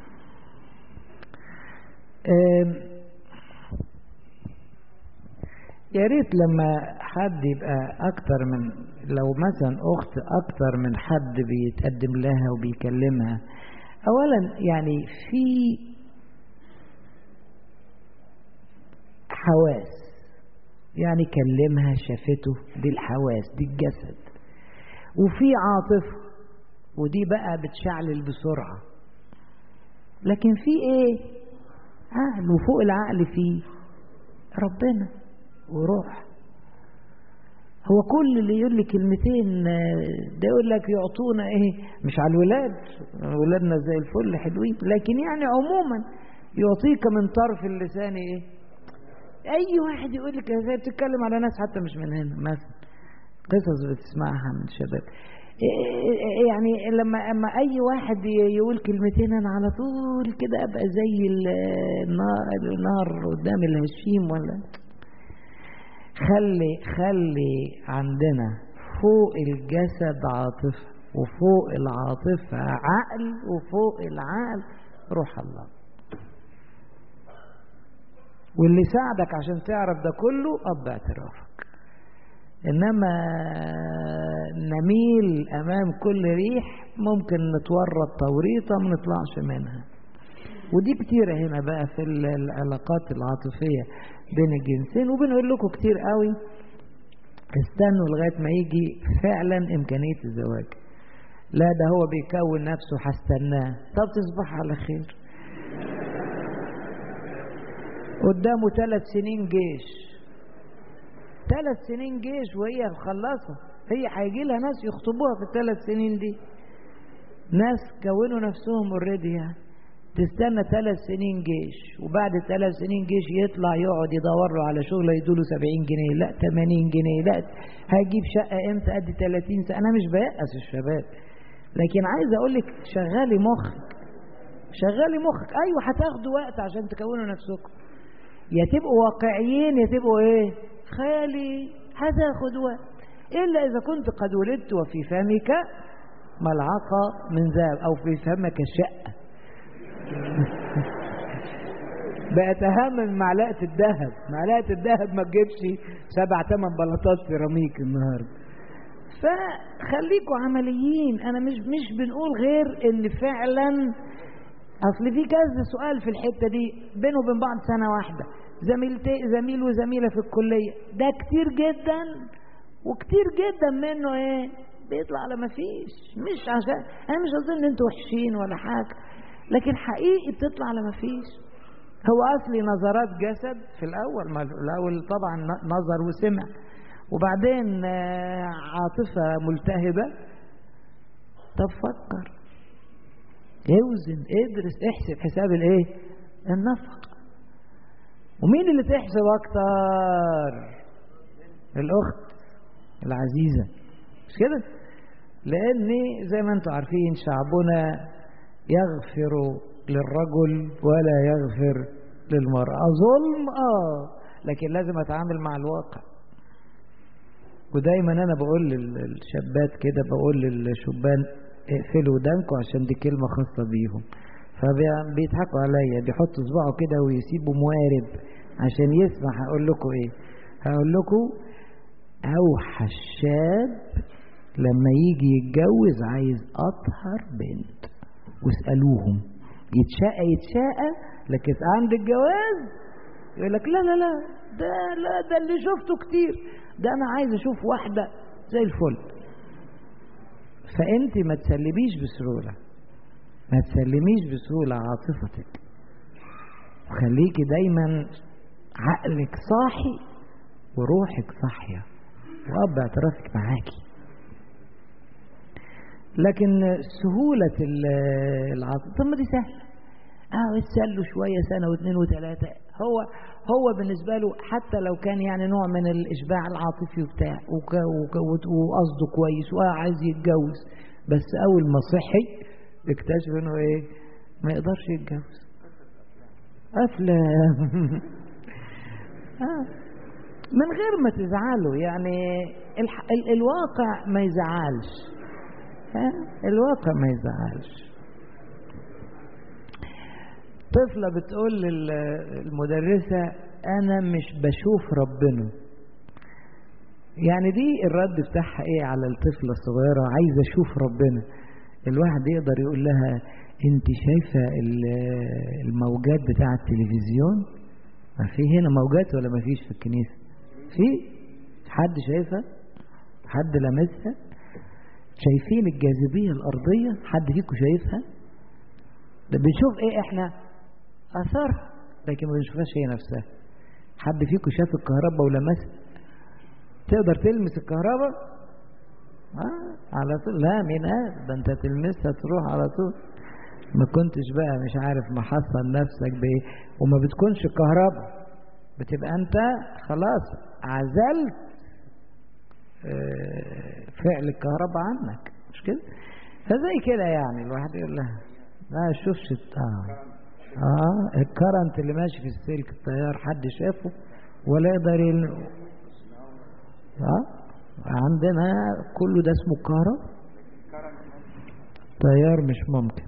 يا ريت لما حد يبقى اكتر من لو مثلا اخت اكتر من حد بيتقدم لها وبيكلمها اولا يعني في حواس يعني كلمها شافته دي الحواس دي الجسد وفي عاطفة ودي بقى بتشعلل بسرعة لكن في ايه عقل وفوق العقل فيه ربنا وروح هو كل اللي يقول لي كلمتين ده يقول لك يعطونا ايه مش على الولاد ولادنا زي الفل حلوين لكن يعني عموما يعطيك من طرف اللسان ايه اي واحد يقول لك زي بتتكلم على ناس حتى مش من هنا مثلا قصص بتسمعها من شباب يعني لما اما اي واحد يقول كلمتين انا على طول كده ابقى زي النار النار قدام الهشيم ولا خلي خلي عندنا فوق الجسد عاطفه وفوق العاطفه عقل وفوق العقل روح الله واللي ساعدك عشان تعرف ده كله اب اعترافك انما نميل امام كل ريح ممكن نتورط توريطه ما نطلعش منها ودي كتيرة هنا بقى في العلاقات العاطفية بين الجنسين وبنقول لكم كتير قوي استنوا لغاية ما يجي فعلا إمكانية الزواج لا ده هو بيكون نفسه هستناه طب تصبح على خير قدامه ثلاث سنين جيش ثلاث سنين جيش وهي مخلصة هي هيجي لها ناس يخطبوها في الثلاث سنين دي ناس كونوا نفسهم اوريدي يعني تستنى ثلاث سنين جيش وبعد ثلاث سنين جيش يطلع يقعد يدور له على شغل يدوله 70 جنيه لا 80 جنيه لا هجيب شقة امتى قد 30 سنة انا مش بيأس الشباب لكن عايز اقول لك شغالي مخك شغالي مخك ايوه هتاخدوا وقت عشان تكونوا نفسكم يا تبقوا واقعيين يا تبقوا ايه خيالي هتاخد وقت الا اذا كنت قد ولدت وفي فمك ملعقة من ذهب او في فمك شقة بقت اهم من معلقه الذهب معلقه الذهب ما تجيبش سبع ثمان بلاطات سيراميك النهارده فخليكوا عمليين انا مش مش بنقول غير ان فعلا اصل في كذا سؤال في الحته دي بينه وبين بعض سنه واحده زميلتي زميل وزميله في الكليه ده كتير جدا وكتير جدا منه ايه بيطلع على ما فيش مش عشان انا مش اظن ان انتوا وحشين ولا حاجه لكن حقيقي بتطلع على ما فيش هو اصلي نظرات جسد في الاول ما الاول طبعا نظر وسمع وبعدين عاطفه ملتهبه طب فكر اوزن ادرس احسب حساب الايه النفق ومين اللي تحسب اكتر الاخت العزيزه مش كده لان زي ما انتم عارفين شعبنا يغفر للرجل ولا يغفر للمرأة ظلم اه لكن لازم اتعامل مع الواقع ودايما انا بقول للشابات كده بقول للشبان اقفلوا ودانكم عشان دي كلمة خاصة بيهم فبيضحكوا عليا بيحطوا صباعه كده ويسيبوا موارب عشان يسمع هقول لكم ايه هقول لكم اوحش شاب لما يجي يتجوز عايز اطهر بنت واسألوهم يتشاقى يتشاقى لكن عند الجواز يقول لك لا لا لا ده لا ده اللي شفته كتير ده انا عايز اشوف واحدة زي الفل فانت ما تسلميش بسهولة ما تسلميش بسهولة عاطفتك وخليكي دايما عقلك صاحي وروحك صاحية وأب اعترافك معاكي لكن سهولة العاطفة طب ما دي سهلة اه اتسلوا شوية سنة واثنين وثلاثة هو هو بالنسبة له حتى لو كان يعني نوع من الإشباع العاطفي وبتاع وقصده كويس وعايز يتجوز بس أول ما صحي اكتشف إنه إيه ما يقدرش يتجوز افلام آه. من غير ما تزعلوا يعني الح... ال... الواقع ما يزعلش ها؟ الواقع ما يزعلش طفلة بتقول للمدرسة أنا مش بشوف ربنا يعني دي الرد بتاعها إيه على الطفلة الصغيرة عايزة أشوف ربنا الواحد يقدر يقول لها أنت شايفة الموجات بتاع التلفزيون ما في هنا موجات ولا ما فيش في الكنيسة في حد شايفها حد لمسها شايفين الجاذبية الأرضية حد فيكم شايفها ده بنشوف ايه احنا اثارها لكن ما بنشوفهاش هي نفسها حد فيكم شاف الكهرباء ولمسها تقدر تلمس الكهرباء آه على طول لا مين قال ده انت تلمسها تروح على طول ما كنتش بقى مش عارف محصن نفسك بايه وما بتكونش كهرباء بتبقى انت خلاص عزلت اه فعل الكهرباء عنك مش كده فزي كده يعني الواحد يقول لها لا شوفش اه اه الكرنت اللي ماشي في السلك التيار حد شافه ولا يقدر يل... اه عندنا كله ده اسمه كهرباء تيار مش ممكن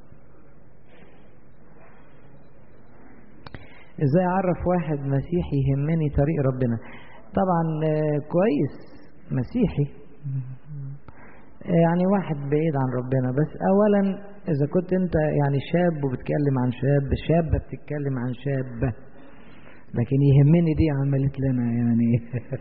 ازاي اعرف واحد مسيحي يهمني طريق ربنا طبعا كويس مسيحي يعني واحد بعيد عن ربنا بس اولا اذا كنت انت يعني شاب وبتكلم عن شاب شابه بتتكلم عن شابه لكن يهمني دي عملت لنا يعني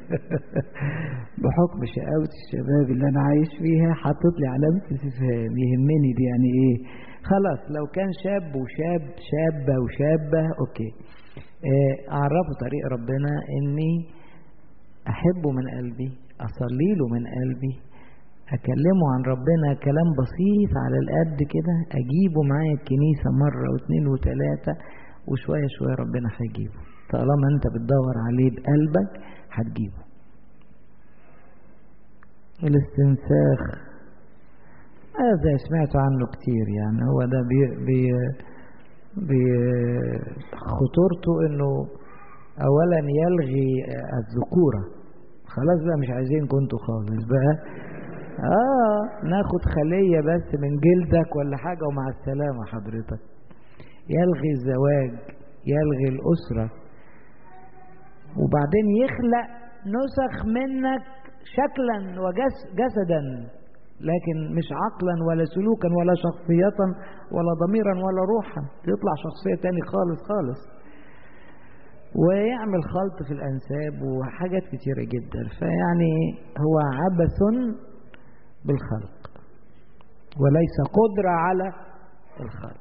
بحكم شقاوة الشباب اللي انا عايش فيها حطت لي علامة استفهام يهمني دي يعني ايه خلاص لو كان شاب وشاب شابة وشابة اوكي اعرفه طريق ربنا اني احبه من قلبي اصلي له من قلبي اكلمه عن ربنا كلام بسيط على القد كده اجيبه معايا الكنيسة مرة واثنين وثلاثة وشوية شوية ربنا هيجيبه طالما انت بتدور عليه بقلبك هتجيبه الاستنساخ هذا سمعت عنه كتير يعني هو ده بي بي بي خطورته انه اولا يلغي الذكورة خلاص بقى مش عايزين كنتوا خالص بقى اه ناخد خلية بس من جلدك ولا حاجة ومع السلامة حضرتك يلغي الزواج يلغي الأسرة وبعدين يخلق نسخ منك شكلا وجسدا لكن مش عقلا ولا سلوكا ولا شخصية ولا ضميرا ولا روحا يطلع شخصية تاني خالص خالص ويعمل خلط في الأنساب وحاجات كتيرة جدا فيعني هو عبث بالخلق وليس قدرة على الخلق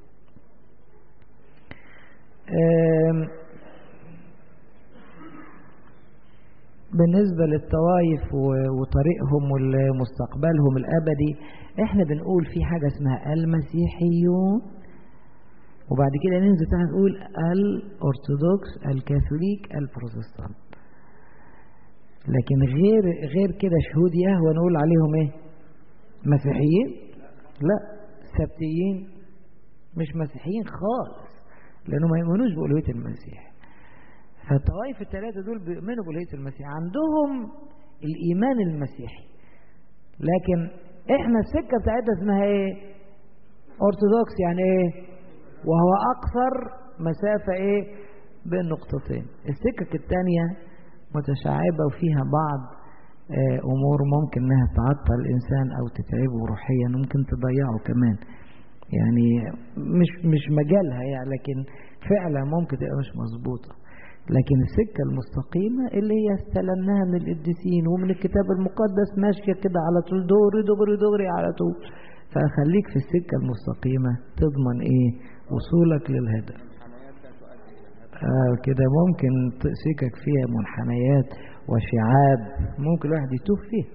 بالنسبة للطوائف وطريقهم ومستقبلهم الأبدي احنا بنقول في حاجة اسمها المسيحيون وبعد كده ننزل تحت نقول الأرثوذكس الكاثوليك البروتستانت لكن غير غير كده شهود يهوى نقول عليهم ايه مسيحيين لا سبتيين مش مسيحيين خالص لانه ما يؤمنوش بألوهية المسيح فالطوائف الثلاثة دول بيؤمنوا بألوهية المسيح عندهم الإيمان المسيحي لكن احنا السكة بتاعتنا اسمها ايه أرثوذكس يعني ايه وهو أقصر مسافة ايه بين نقطتين السكك الثانية متشعبة وفيها بعض أمور ممكن أنها تعطل الإنسان أو تتعبه روحيا ممكن تضيعه كمان يعني مش مش مجالها يعني لكن فعلا ممكن تبقى مش مظبوطة لكن السكة المستقيمة اللي هي استلمناها من القديسين ومن الكتاب المقدس ماشية كده على طول دغري دغري دغري على طول فخليك في السكة المستقيمة تضمن ايه وصولك للهدف آه كده ممكن سكك فيها منحنيات وشعاب ممكن الواحد يتوه فيها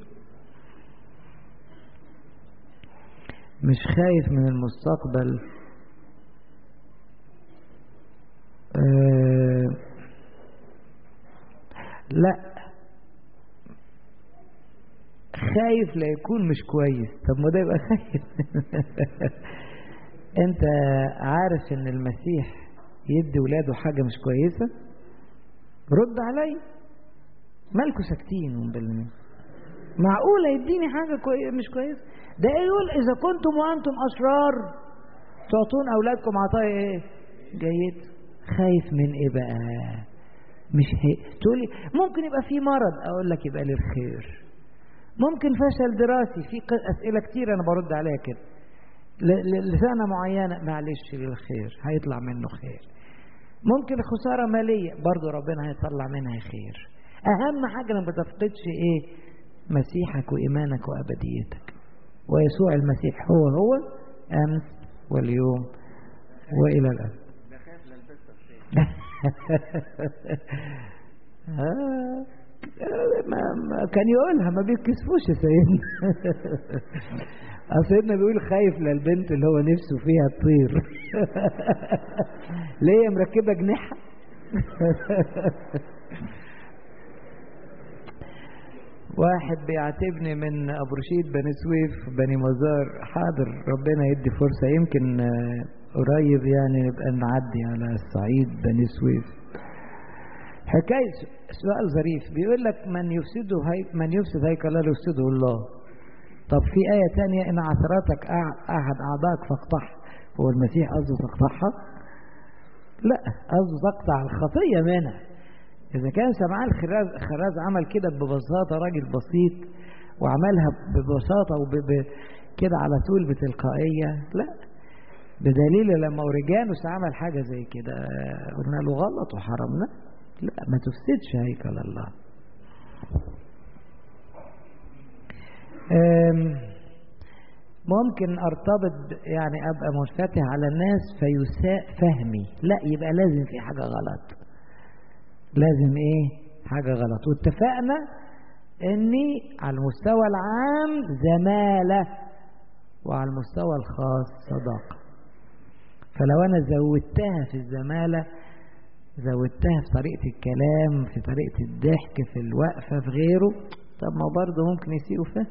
مش خايف من المستقبل آه لا خايف لا يكون مش كويس طب ما ده يبقى خايف انت عارف ان المسيح يدي ولاده حاجة مش كويسة رد علي مالكوا ساكتين ومبلمين معقولة يديني حاجة كوي... مش كويسة ده يقول إذا كنتم وأنتم أشرار تعطون أولادكم عطايا إيه جيد خايف من إيه بقى مش هي تقولي ممكن يبقى في مرض أقول لك يبقى للخير ممكن فشل دراسي في أسئلة كتير أنا برد عليها كده لسنة معينة معلش للخير هيطلع منه خير ممكن خسارة مالية برضو ربنا هيطلع منها خير أهم حاجة ما بتفقدش إيه مسيحك وإيمانك وأبديتك ويسوع المسيح هو هو أمس واليوم وإلى الأبد آه ما ما كان يقولها ما بيتكسفوش يا سيدنا سيدنا بيقول خايف للبنت اللي هو نفسه فيها تطير ليه مركبه جناحها واحد بيعاتبني من ابو رشيد بني سويف بني مزار حاضر ربنا يدي فرصه يمكن قريب يعني نبقى نعدي على الصعيد بني سويف حكايه سؤال ظريف بيقول لك من يفسده هي من يفسد هيكل لا يفسده الله طب في آية تانية إن عثراتك أحد أعضائك فاقطعها هو المسيح قصده تقطعها؟ لا قصده تقطع الخطية منها إذا كان سمعان الخراز خراز عمل كده ببساطة راجل بسيط وعملها ببساطة وب كده على طول بتلقائية لا بدليل لما أوريجانوس عمل حاجة زي كده قلنا له غلط وحرمنا لا ما تفسدش هيكل الله ممكن ارتبط يعني ابقى منفتح على الناس فيساء فهمي لا يبقى لازم في حاجه غلط لازم ايه حاجه غلط واتفقنا اني على المستوى العام زماله وعلى المستوى الخاص صداقه فلو انا زودتها في الزماله زودتها في طريقه الكلام في طريقه الضحك في الوقفه في غيره طب ما برضه ممكن يسيئوا فهم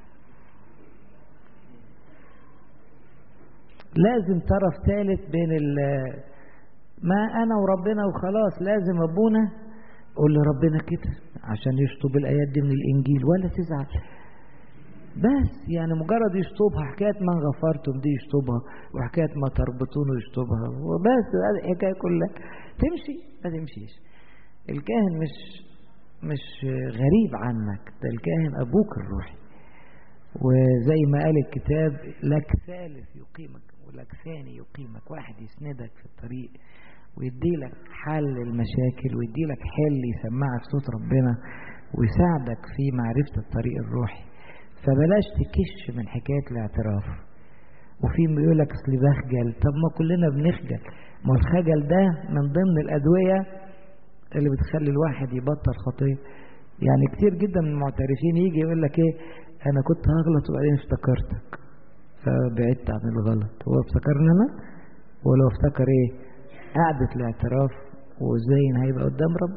لازم طرف ثالث بين ال ما انا وربنا وخلاص لازم ابونا قول لربنا كده عشان يشطب الايات دي من الانجيل ولا تزعل بس يعني مجرد يشطبها حكايه من غفرتم دي يشطبها وحكايه ما تربطون يشطبها وبس هذه الحكايه كلها تمشي ما تمشيش الكاهن مش مش غريب عنك ده الكاهن أبوك الروحي وزي ما قال الكتاب لك ثالث يقيمك ولك ثاني يقيمك واحد يسندك في الطريق ويديلك حل المشاكل ويديلك حل يسمعك صوت ربنا ويساعدك في معرفة الطريق الروحي فبلاش تكش من حكاية الاعتراف وفي بيقول لك اصل بخجل طب ما كلنا بنخجل ما الخجل ده من ضمن الأدوية اللي بتخلي الواحد يبطل خطيه يعني كتير جدا من المعترفين يجي يقول لك ايه انا كنت هغلط وبعدين افتكرتك فبعدت عن الغلط هو افتكرني انا ولو افتكر ايه قعدة الاعتراف وازاي هيبقى قدام رب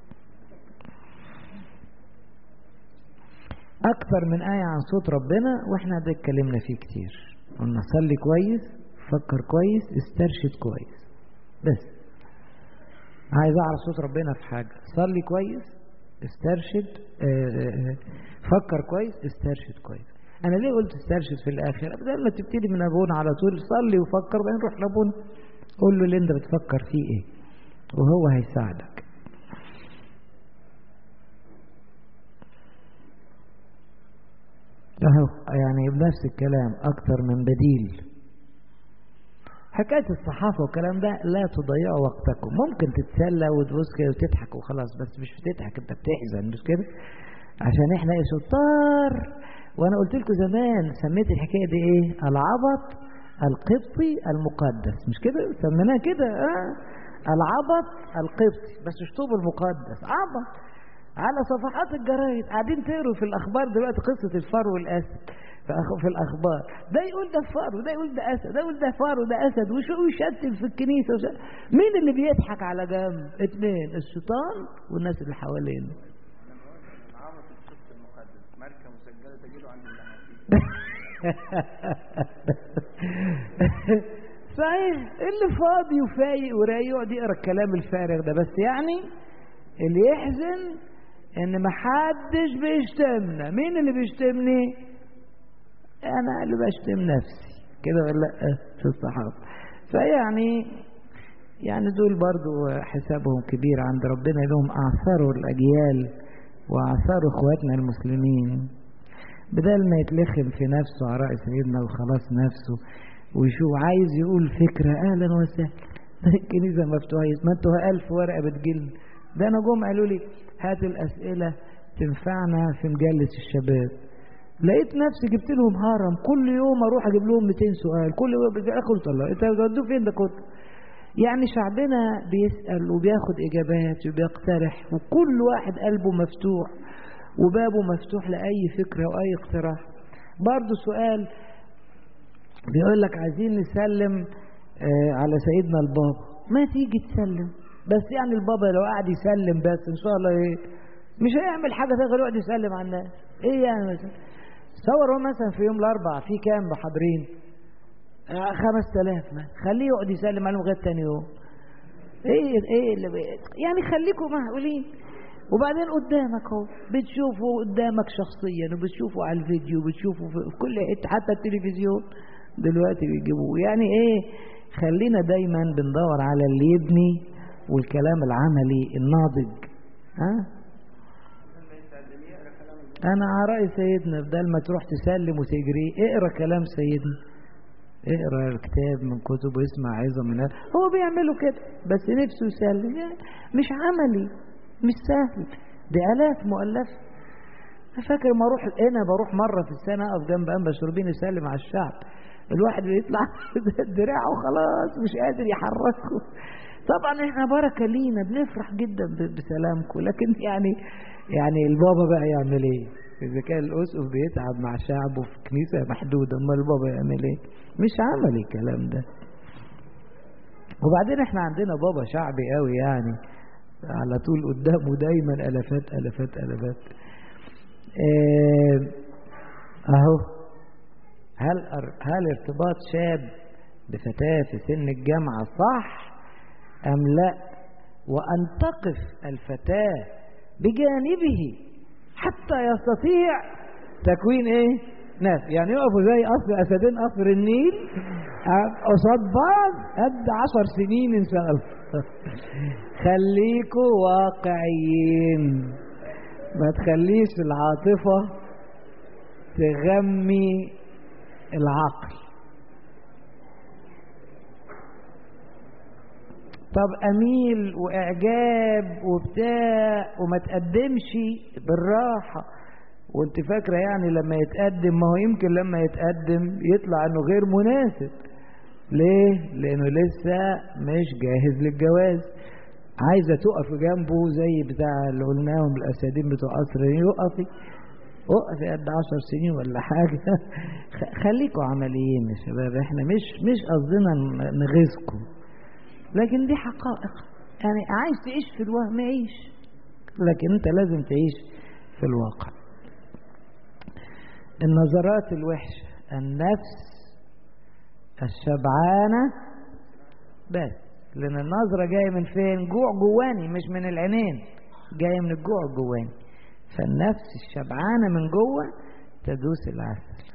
اكثر من آية عن صوت ربنا واحنا ده اتكلمنا فيه كتير قلنا صلي كويس فكر كويس استرشد كويس بس عايز اعرف صوت ربنا في حاجه صلي كويس استرشد فكر كويس استرشد كويس انا ليه قلت استرشد في الاخر بدل ما تبتدي من ابونا على طول صلي وفكر وبعدين روح لابونا قول له اللي انت بتفكر فيه ايه وهو هيساعدك اهو يعني بنفس الكلام اكتر من بديل حكاية الصحافة والكلام ده لا تضيعوا وقتكم ممكن تتسلى وتبص كده وتضحك وخلاص بس مش بتضحك انت بتحزن مش كده عشان احنا ايه شطار وانا قلت لكم زمان سميت الحكاية دي ايه العبط القبطي المقدس مش كده سميناه كده اه العبط القبطي بس اشطوب المقدس عبط على صفحات الجرايد قاعدين تقروا في الاخبار دلوقتي قصة الفار والاسد في الأخبار ده يقول ده فار وده يقول ده أسد ده يقول ده فار وده أسد وشو يشتم في الكنيسة وش... مين اللي بيضحك على جنب اتنين الشيطان والناس اللي حوالينه عرف الشخص المقدس ماركة مسجلة تجيله عند صحيح اللي فاضي وفايق ورايق يقعد يقرا الكلام الفارغ ده بس يعني اللي يحزن ان محدش بيشتمنا مين اللي بيشتمني انا اللي بشتم نفسي كده ولا لا في الصحافه فيعني يعني دول برضو حسابهم كبير عند ربنا لهم اعثروا الاجيال واعثروا اخواتنا المسلمين بدل ما يتلخم في نفسه على رأي سيدنا وخلاص نفسه ويشوف عايز يقول فكرة أهلا وسهلا الكنيسة مفتوحة ما انتوا ألف ورقة بتجيلنا ده أنا جم قالوا لي هات الأسئلة تنفعنا في مجلة الشباب لقيت نفسي جبت لهم هرم كل يوم اروح اجيب لهم 200 سؤال كل يوم قلت الله انت بتودوه فين ده كله يعني شعبنا بيسأل وبياخد إجابات وبيقترح وكل واحد قلبه مفتوح وبابه مفتوح لأي فكرة وأي اقتراح برضه سؤال بيقول لك عايزين نسلم آه على سيدنا البابا ما تيجي تسلم بس يعني البابا لو قعد يسلم بس ان شاء الله ايه مش هيعمل حاجه غير يقعد يسلم على الناس ايه يعني مثلا تصور هو مثلا في يوم الاربعاء في كام محاضرين آه خمس تلاف خليه يقعد يسلم عليهم لغايه تاني يوم ايه ايه اللي بي... يعني خليكم معقولين وبعدين قدامك اهو بتشوفه قدامك شخصيا وبتشوفه على الفيديو وبتشوفه في كل حته حتى التلفزيون دلوقتي بيجيبوه يعني ايه خلينا دايما بندور على اللي يبني والكلام العملي الناضج ها انا على راي سيدنا بدل ما تروح تسلم وتجري اقرا كلام سيدنا اقرا الكتاب من كتب واسمع عظه من هو بيعملوا كده بس نفسه يسلم يعني مش عملي مش سهل دي الاف مؤلفه فاكر ما اروح انا بروح مره في السنه اقف جنب انبا شربين يسلم على الشعب الواحد بيطلع دراعه خلاص مش قادر يحركه طبعا احنا بركه لينا بنفرح جدا بسلامكم لكن يعني يعني البابا بقى يعمل ايه اذا كان الاسقف بيتعب مع شعبه في كنيسه محدوده امال البابا يعمل ايه مش عملي الكلام ده وبعدين احنا عندنا بابا شعبي قوي يعني على طول قدامه دايما الافات الافات الافات اه اهو هل هل ارتباط شاب بفتاة في سن الجامعة صح أم لا وأن تقف الفتاة بجانبه حتى يستطيع تكوين ايه ناس يعني يقفوا زي قصر اسدين قصر النيل قصاد بعض قد عشر سنين ان شاء الله خليكوا واقعيين ما تخليش العاطفة تغمي العقل طب اميل واعجاب وبتاع وما تقدمش بالراحه وانت فاكره يعني لما يتقدم ما هو يمكن لما يتقدم يطلع انه غير مناسب ليه لانه لسه مش جاهز للجواز عايزه تقف جنبه زي بتاع اللي قلناهم الاسادين بتوع قصر يقفي اقفي قد عشر سنين ولا حاجه خليكوا عمليين يا شباب احنا مش مش قصدنا نغيظكم لكن دي حقائق يعني عايز تعيش في الوهم عيش لكن انت لازم تعيش في الواقع النظرات الوحشة النفس الشبعانة بس لأن النظرة جاية من فين جوع جواني مش من العينين جاية من الجوع الجواني فالنفس الشبعانة من جوه تدوس العسل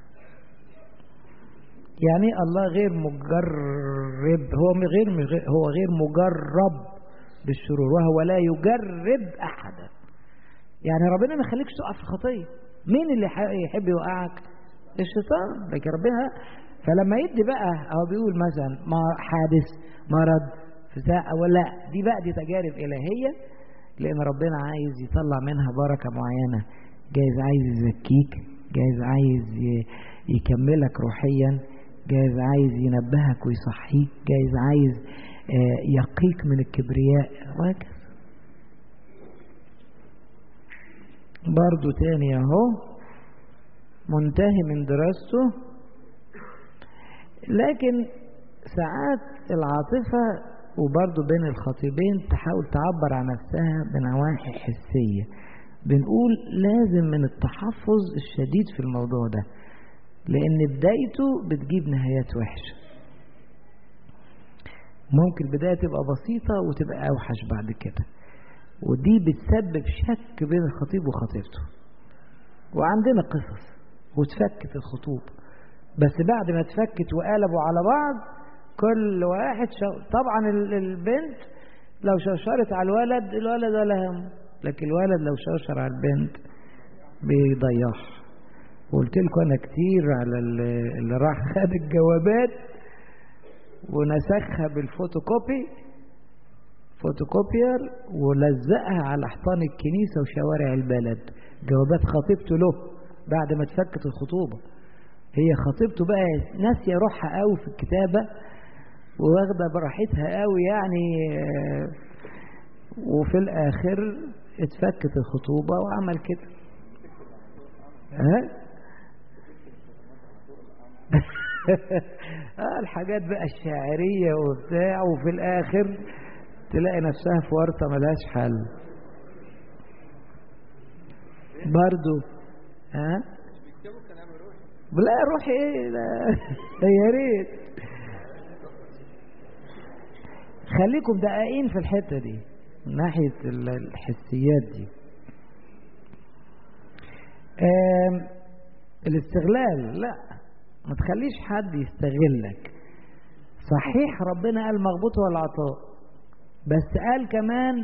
يعني الله غير مجرب هو غير هو غير مجرب بالشرور وهو لا يجرب احدا يعني ربنا ما يخليكش تقع في الخطيه مين اللي يحب يوقعك الشيطان لكن ربنا فلما يدي بقى هو بيقول مثلا ما حادث مرض ساعة ولا دي بقى دي تجارب إلهية لأن ربنا عايز يطلع منها بركة معينة جايز عايز يزكيك جايز عايز يكملك روحيا جايز عايز ينبهك ويصحيك جايز عايز يقيك من الكبرياء وهكذا برضو تاني اهو منتهي من دراسته لكن ساعات العاطفة وبرضو بين الخطيبين تحاول تعبر عن نفسها بنواحي حسية بنقول لازم من التحفظ الشديد في الموضوع ده لأن بدايته بتجيب نهايات وحشة ممكن البداية تبقى بسيطة وتبقى أوحش بعد كده ودي بتسبب شك بين الخطيب وخطيبته وعندنا قصص وتفكت الخطوبة بس بعد ما اتفكت وقلبوا على بعض كل واحد شو... طبعا البنت لو شوشرت على الولد الولد ولا هم لكن الولد لو شوشر على البنت بيضيعها وقلت لكم انا كتير على اللي راح خد الجوابات ونسخها بالفوتوكوبي فوتوكوبير ولزقها على حيطان الكنيسة وشوارع البلد جوابات خطيبته له بعد ما تفكت الخطوبة هي خطيبته بقى ناسية روحها قوي في الكتابة واخدة براحتها قوي يعني وفي الآخر اتفكت الخطوبة وعمل كده ها آه الحاجات بقى الشاعرية وبتاع وفي الآخر تلاقي نفسها في ورطة ملهاش حل برضو ها لا روحي ايه لا يا ريت خليكم دقائقين في الحتة دي من ناحية الحسيات دي الاستغلال لا ما تخليش حد يستغلك صحيح ربنا قال مغبوط هو العطاء بس قال كمان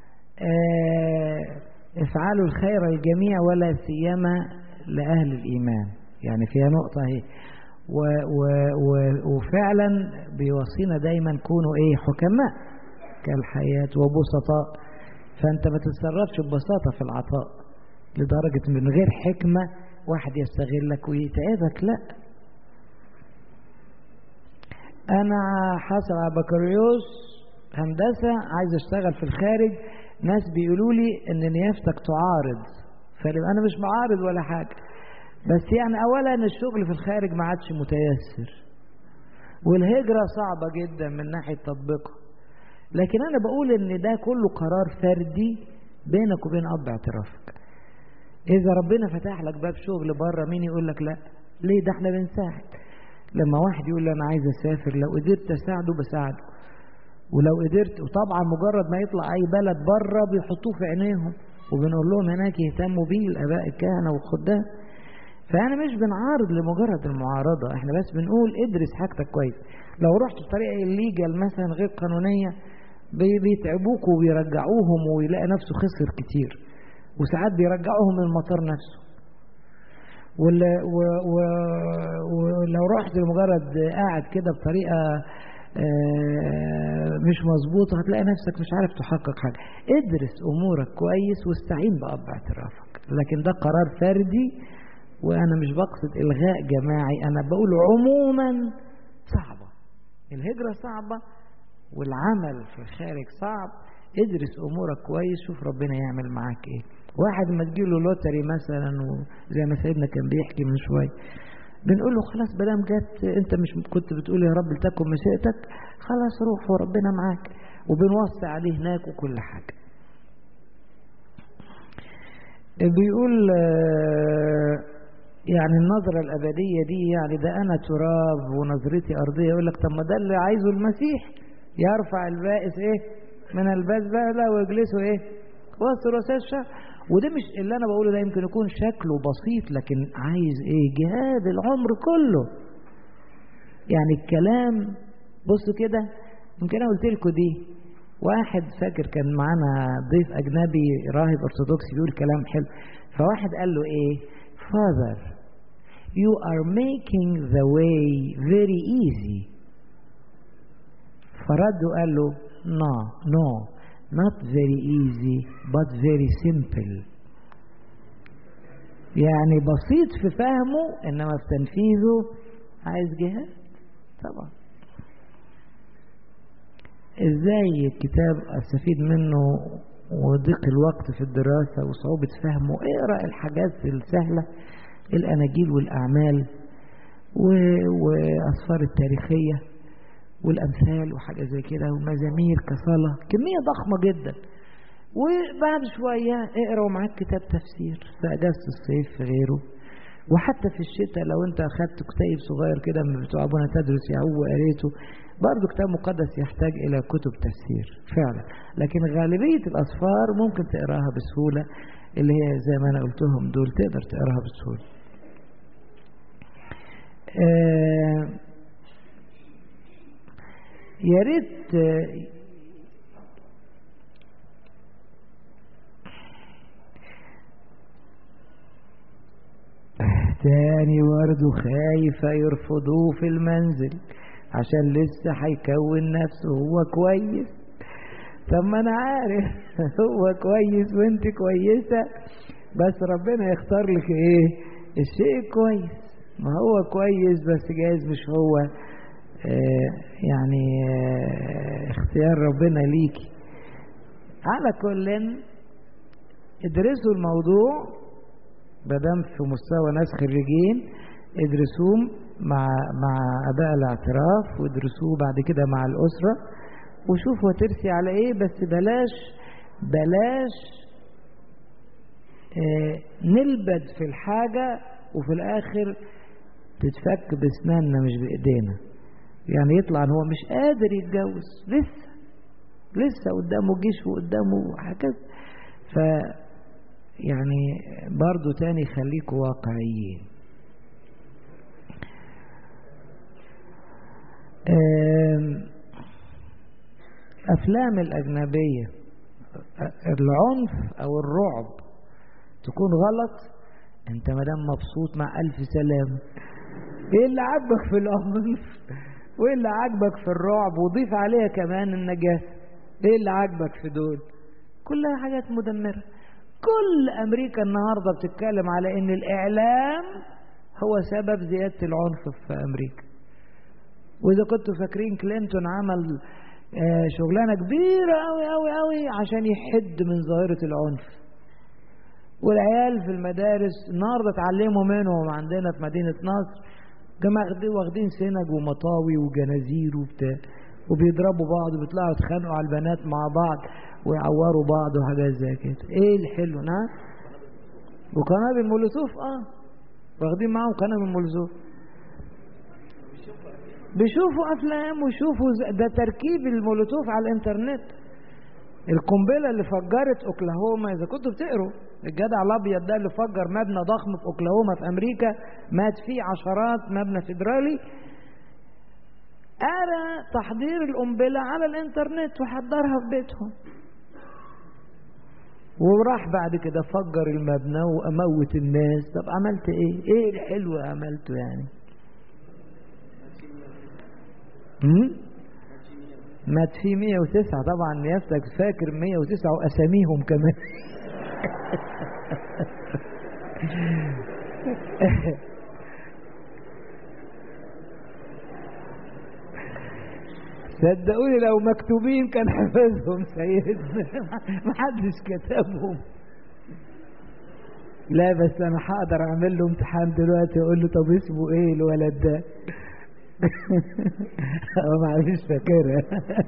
اه افعلوا الخير الجميع ولا سيما لأهل الإيمان يعني فيها نقطة اهي و و و وفعلا بيوصينا دايما كونوا ايه حكماء كالحياة وبسطاء فانت ما تتصرفش ببساطة في العطاء لدرجة من غير حكمة واحد يستغلك ويتعبك لا انا حاصل على بكالوريوس هندسة عايز اشتغل في الخارج ناس بيقولوا لي ان نيافتك تعارض فانا مش معارض ولا حاجة بس يعني اولا الشغل في الخارج ما عادش متيسر والهجرة صعبة جدا من ناحية تطبيقها لكن انا بقول ان ده كله قرار فردي بينك وبين اب اعترافك اذا ربنا فتح لك باب شغل بره مين يقول لك لا ليه ده احنا بنساعد لما واحد يقول لي انا عايز اسافر لو قدرت اساعده بساعده ولو قدرت وطبعا مجرد ما يطلع اي بلد بره بيحطوه في عينيهم وبنقول لهم هناك يهتموا بيه الاباء الكهنه والخدام فانا مش بنعارض لمجرد المعارضه احنا بس بنقول ادرس حاجتك كويس لو رحت بطريقه الليجل مثلا غير قانونيه بيتعبوك وبيرجعوهم ويلاقي نفسه خسر كتير وساعات بيرجعوهم من المطار نفسه ولو رحت لمجرد قاعد كده بطريقه مش مظبوطه هتلاقي نفسك مش عارف تحقق حاجه ادرس امورك كويس واستعين باب اعترافك لكن ده قرار فردي وانا مش بقصد الغاء جماعي انا بقول عموما صعبه الهجره صعبه والعمل في الخارج صعب ادرس امورك كويس شوف ربنا يعمل معاك ايه واحد ما تجيله لوتري مثلا وزي ما سيدنا كان بيحكي من شويه بنقول له خلاص بدام جت انت مش كنت بتقول يا رب لتكن مشيئتك خلاص روح وربنا معاك وبنوصي عليه هناك وكل حاجه بيقول يعني النظرة الأبدية دي يعني ده أنا تراب ونظرتي أرضية يقول لك طب ما ده اللي عايزه المسيح يرفع البائس إيه من الباس بقى ويجلسه إيه وسط رؤساء الشعب وده مش اللي أنا بقوله ده يمكن يكون شكله بسيط لكن عايز إيه جهاد العمر كله يعني الكلام بصوا كده يمكن أنا قلت لكم دي واحد فاكر كان معانا ضيف أجنبي راهب أرثوذكسي بيقول كلام حلو فواحد قال له إيه Father you are making the way very easy فرد وقال له no no not very easy but very simple يعني بسيط في فهمه انما في تنفيذه عايز جهاد طبعا ازاي الكتاب استفيد منه وضيق الوقت في الدراسة وصعوبة فهمه اقرأ الحاجات السهلة الأناجيل والأعمال وأسفار التاريخية والأمثال وحاجة زي كده ومزامير كصلاة كمية ضخمة جدا وبعد شوية اقرأ معاك كتاب تفسير في أجازة الصيف في غيره وحتى في الشتاء لو انت اخدت كتيب صغير كده من بتوع ابونا تدرس يعقوب وقريته برضه كتاب مقدس يحتاج الى كتب تفسير فعلا لكن غالبيه الاسفار ممكن تقراها بسهوله اللي هي زي ما انا قلتهم دول تقدر تقراها بسهوله آه يا ريت آه تاني برضه خايفة يرفضوه في المنزل عشان لسه هيكون نفسه هو كويس طب ما انا عارف هو كويس وانت كويسة بس ربنا يختار لك ايه الشيء كويس ما هو كويس بس جايز مش هو آه يعني آه اختيار ربنا ليكي على كل ادرسوا الموضوع مادام في مستوى ناس خريجين ادرسوه مع مع اباء الاعتراف وادرسوه بعد كده مع الاسره وشوفوا هترسي على ايه بس بلاش بلاش آه نلبد في الحاجه وفي الاخر تتفك باسناننا مش بايدينا يعني يطلع ان هو مش قادر يتجوز لسه لسه قدامه جيش وقدامه هكذا ف يعني برضو تاني خليكوا واقعيين أفلام الأجنبية العنف أو الرعب تكون غلط أنت مدام مبسوط مع ألف سلام إيه اللي عاجبك في العنف وإيه اللي عاجبك في الرعب وضيف عليها كمان النجاسة إيه اللي عاجبك في دول كلها حاجات مدمره كل امريكا النهارده بتتكلم على ان الاعلام هو سبب زياده العنف في امريكا واذا كنتوا فاكرين كلينتون عمل آه شغلانه كبيره قوي قوي قوي عشان يحد من ظاهره العنف والعيال في المدارس النهارده اتعلموا منهم عندنا في مدينه نصر جماعه واخدين سنج ومطاوي وجنازير وبتاع وبيضربوا بعض وبيطلعوا يتخانقوا على البنات مع بعض ويعوروا بعض وحاجات زي كده ايه الحلو نعم وقنابل مولوتوف اه واخدين معاهم قنابل مولوتوف بيشوفوا افلام ويشوفوا ده تركيب المولوتوف على الانترنت القنبله اللي فجرت اوكلاهوما اذا كنتوا بتقروا الجدع الابيض ده اللي فجر مبنى ضخم في اوكلاهوما في امريكا مات فيه عشرات مبنى فيدرالي قرا تحضير القنبله على الانترنت وحضرها في بيتهم وراح بعد كده فجر المبنى واموت الناس طب عملت ايه ايه الحلو عملته يعني امم مات في 109 طبعا نيافتك فاكر 109 واساميهم كمان صدقوني لو مكتوبين كان حفظهم سيدنا محدش كتبهم لا بس انا هقدر اعمل له امتحان دلوقتي اقول له طب اسمه ايه الولد ده هو معلش فاكرها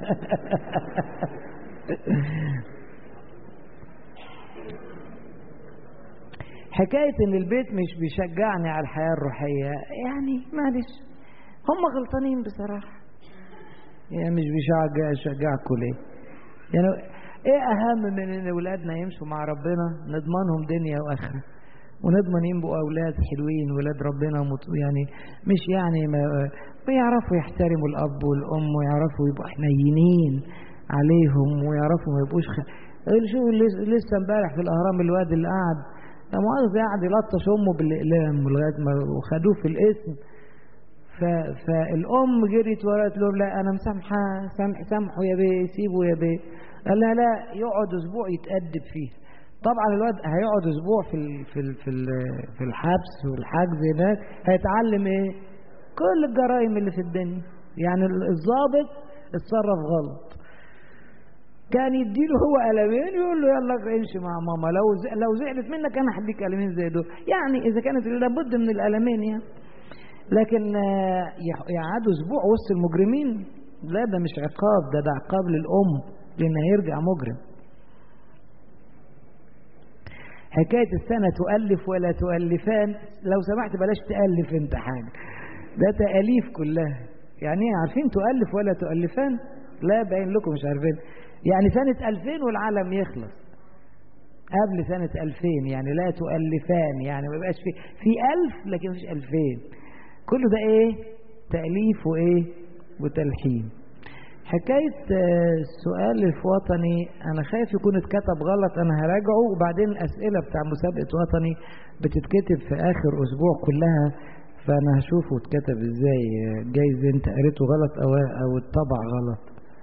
حكاية ان البيت مش بيشجعني على الحياة الروحية يعني معلش هم غلطانين بصراحة يعني مش بيشجع يشجعكوا ليه يعني ايه اهم من ان اولادنا يمشوا مع ربنا نضمنهم دنيا واخره ونضمن يبقوا اولاد حلوين ولاد ربنا مط... يعني مش يعني ما ويعرفوا يحترموا الاب والام ويعرفوا يبقوا حنينين عليهم ويعرفوا ما يبقوش خ... شوف لسه امبارح في الاهرام الواد اللي قعد لا مؤاخذه قاعد يلطش امه بالاقلام لغايه ما وخدوه في الاسم ف... فالام جريت ورا قالت لهم لا انا مسامحه سامح سامحوا يا بيه سيبوا يا بيه قال لها لا يقعد اسبوع يتأدب فيه طبعا الواد هيقعد اسبوع في ال في ال في ال في الحبس والحجز هناك هيتعلم ايه كل الجرائم اللي في الدنيا يعني الضابط اتصرف غلط كان يديله هو قلمين يقول له يلا امشي مع ماما لو لو زعلت منك انا هديك قلمين زي دول يعني اذا كانت لابد من القلمين يعني لكن يقعدوا اسبوع وسط المجرمين لا ده مش عقاب ده ده عقاب للام لان هيرجع مجرم حكاية السنة تؤلف ولا تؤلفان لو سمحت بلاش تألف انت حاجة ده تأليف كلها يعني ايه عارفين تؤلف ولا تؤلفان لا باين لكم مش عارفين يعني سنة 2000 والعالم يخلص قبل سنة 2000 يعني لا تؤلفان يعني ما يبقاش في في 1000 لكن مفيش 2000 كله ده ايه تأليف وايه وتلحين حكاية السؤال الوطني أنا خايف يكون اتكتب غلط أنا هراجعه وبعدين الأسئلة بتاع مسابقة وطني بتتكتب في آخر أسبوع كلها فأنا هشوفه اتكتب إزاي جايز أنت قريته غلط أو أو الطبع غلط.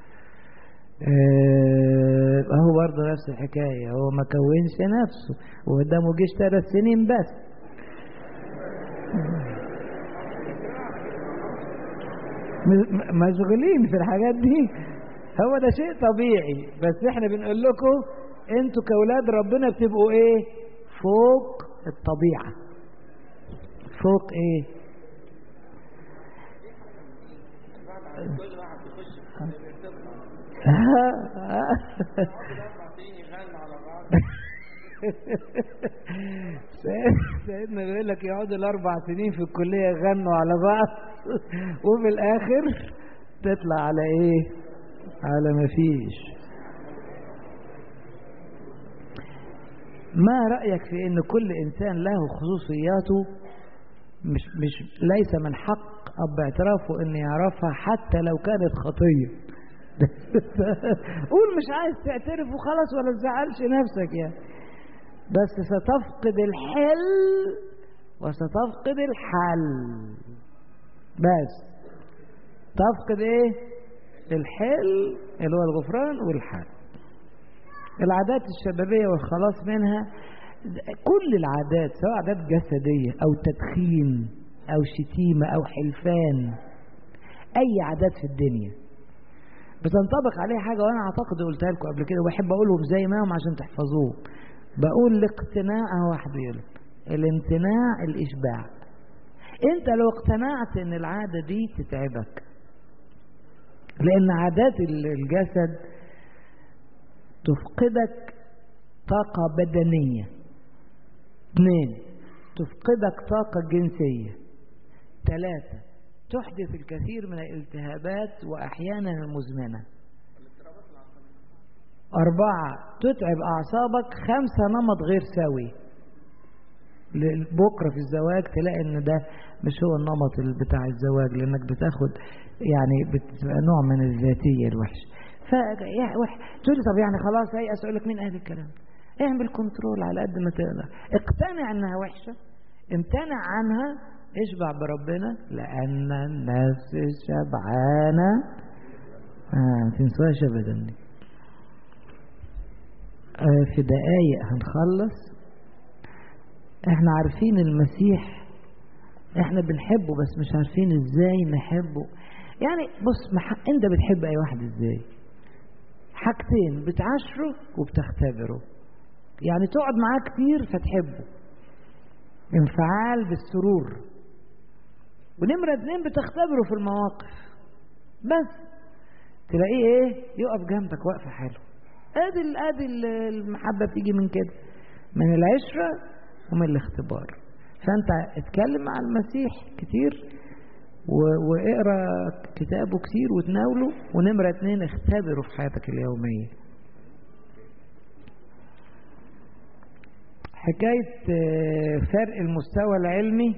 اه هو برضه نفس الحكاية هو ما كونش نفسه وقدامه جيش ثلاث سنين بس. مشغولين في الحاجات دي هو ده شيء طبيعي بس احنا بنقول لكم انتوا كاولاد ربنا بتبقوا ايه فوق الطبيعه فوق ايه سيدنا بيقول لك يقعدوا الاربع سنين في الكليه يغنوا على بعض وفي الاخر تطلع على ايه على ما فيش ما رايك في ان كل انسان له خصوصياته مش مش ليس من حق اب اعترافه ان يعرفها حتى لو كانت خطيه قول مش عايز تعترف وخلاص ولا تزعلش نفسك يعني بس ستفقد الحل وستفقد الحل بس تفقد ايه الحل اللي هو الغفران والحل العادات الشبابية والخلاص منها كل العادات سواء عادات جسدية أو تدخين أو شتيمة أو حلفان أي عادات في الدنيا بتنطبق عليه حاجة وأنا أعتقد قلتها لكم قبل كده وبحب أقولهم زي ما هم عشان تحفظوه بقول الاقتناع أهو واحد بيقول الامتناع الإشباع أنت لو اقتنعت إن العادة دي تتعبك لأن عادات الجسد تفقدك طاقة بدنية اثنين تفقدك طاقة جنسية ثلاثة تحدث الكثير من الالتهابات وأحيانا المزمنة أربعة تتعب أعصابك خمسة نمط غير سوي بكرة في الزواج تلاقي إن ده مش هو النمط بتاع الزواج لأنك بتاخد يعني بتبقى نوع من الذاتية الوحش ف تقول لي طب يعني خلاص هي أقول لك مين قال الكلام اعمل كنترول على قد ما تقدر اقتنع انها وحشه امتنع عنها اشبع بربنا لان النفس شبعانه آه ما تنسوهاش ابدا دي آه في دقايق هنخلص احنا عارفين المسيح احنا بنحبه بس مش عارفين ازاي نحبه يعني بص مح... انت بتحب اي واحد ازاي حاجتين بتعاشره وبتختبره يعني تقعد معاه كتير فتحبه انفعال بالسرور ونمرة اتنين بتختبره في المواقف بس تلاقيه ايه يقف جنبك وقفة حلو ادي ادي المحبة بتيجي من كده من العشرة ومن الاختبار فانت اتكلم مع المسيح كتير واقرا كتابه كتير وتناوله ونمرة اتنين اختبره في حياتك اليومية حكاية فرق المستوى العلمي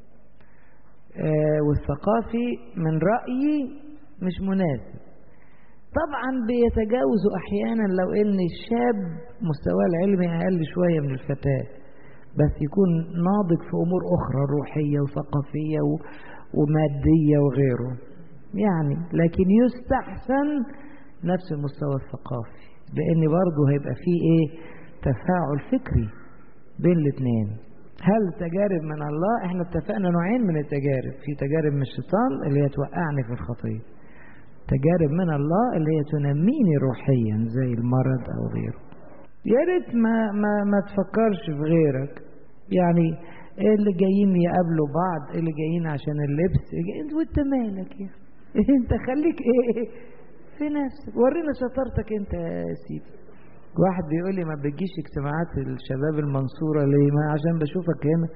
والثقافي من رأيي مش مناسب طبعا بيتجاوزوا أحيانا لو إن الشاب مستواه العلمي أقل شوية من الفتاة بس يكون ناضج في أمور أخرى روحية وثقافية ومادية وغيره يعني لكن يستحسن نفس المستوى الثقافي لأن برضه هيبقى فيه إيه تفاعل فكري بين الاثنين هل تجارب من الله احنا اتفقنا نوعين من التجارب في تجارب من الشيطان اللي هي توقعني في الخطيه تجارب من الله اللي هي تنميني روحيا زي المرض او غيره يا ريت ما ما ما تفكرش في غيرك يعني اللي جايين يقابلوا بعض اللي جايين عشان اللبس انت وانت مالك يا انت خليك ايه في نفسك ورينا شطارتك انت يا سيدي واحد بيقول لي ما بتجيش اجتماعات الشباب المنصورة ليه ما عشان بشوفك هنا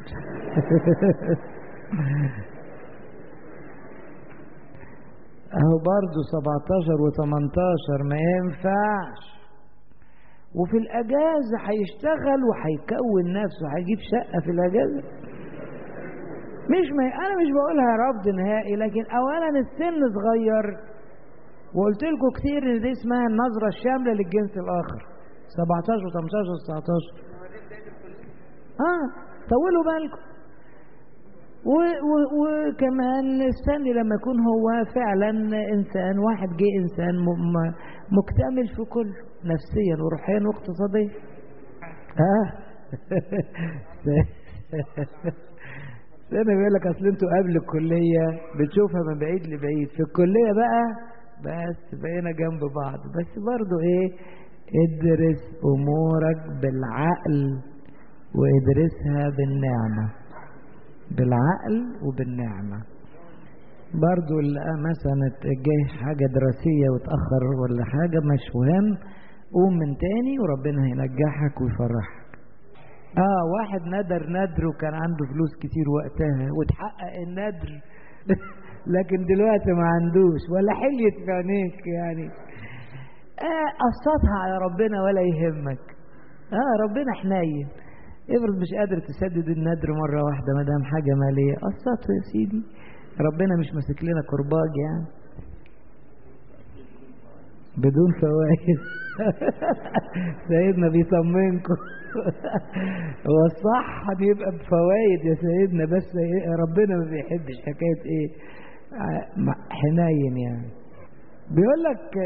اهو برضه 17 و18 ما ينفعش وفي الاجازة هيشتغل وهيكون نفسه هيجيب شقة في الاجازة مش ما انا مش بقولها رفض نهائي لكن اولا السن صغير وقلت لكم كتير ان دي اسمها النظرة الشاملة للجنس الاخر 17 و18 و19 اه طولوا بالكم وكمان استني لما يكون هو فعلا انسان واحد جه انسان مكتمل في كله نفسيا وروحيا واقتصاديا اه انا بيقول لك اصل انتوا قبل الكليه بتشوفها من بعيد لبعيد في الكليه بقى بس بقينا جنب بعض بس برضو ايه ادرس امورك بالعقل وادرسها بالنعمه بالعقل وبالنعمة برضو مثلا جاي حاجة دراسية وتأخر ولا حاجة مش مهم قوم من تاني وربنا هينجحك ويفرحك اه واحد ندر ندر وكان عنده فلوس كتير وقتها وتحقق الندر لكن دلوقتي ما عندوش ولا حليت في عينيك يعني آه قصتها على ربنا ولا يهمك اه ربنا حنين افرض مش قادر تسدد الندر مرة واحدة ما دام حاجة مالية قسطه يا سيدي ربنا مش ماسك لنا كرباج يعني بدون فوائد سيدنا بيطمنكم هو الصح بيبقى بفوائد يا سيدنا بس ربنا ما بيحبش حكاية ايه حنين يعني بيقول لك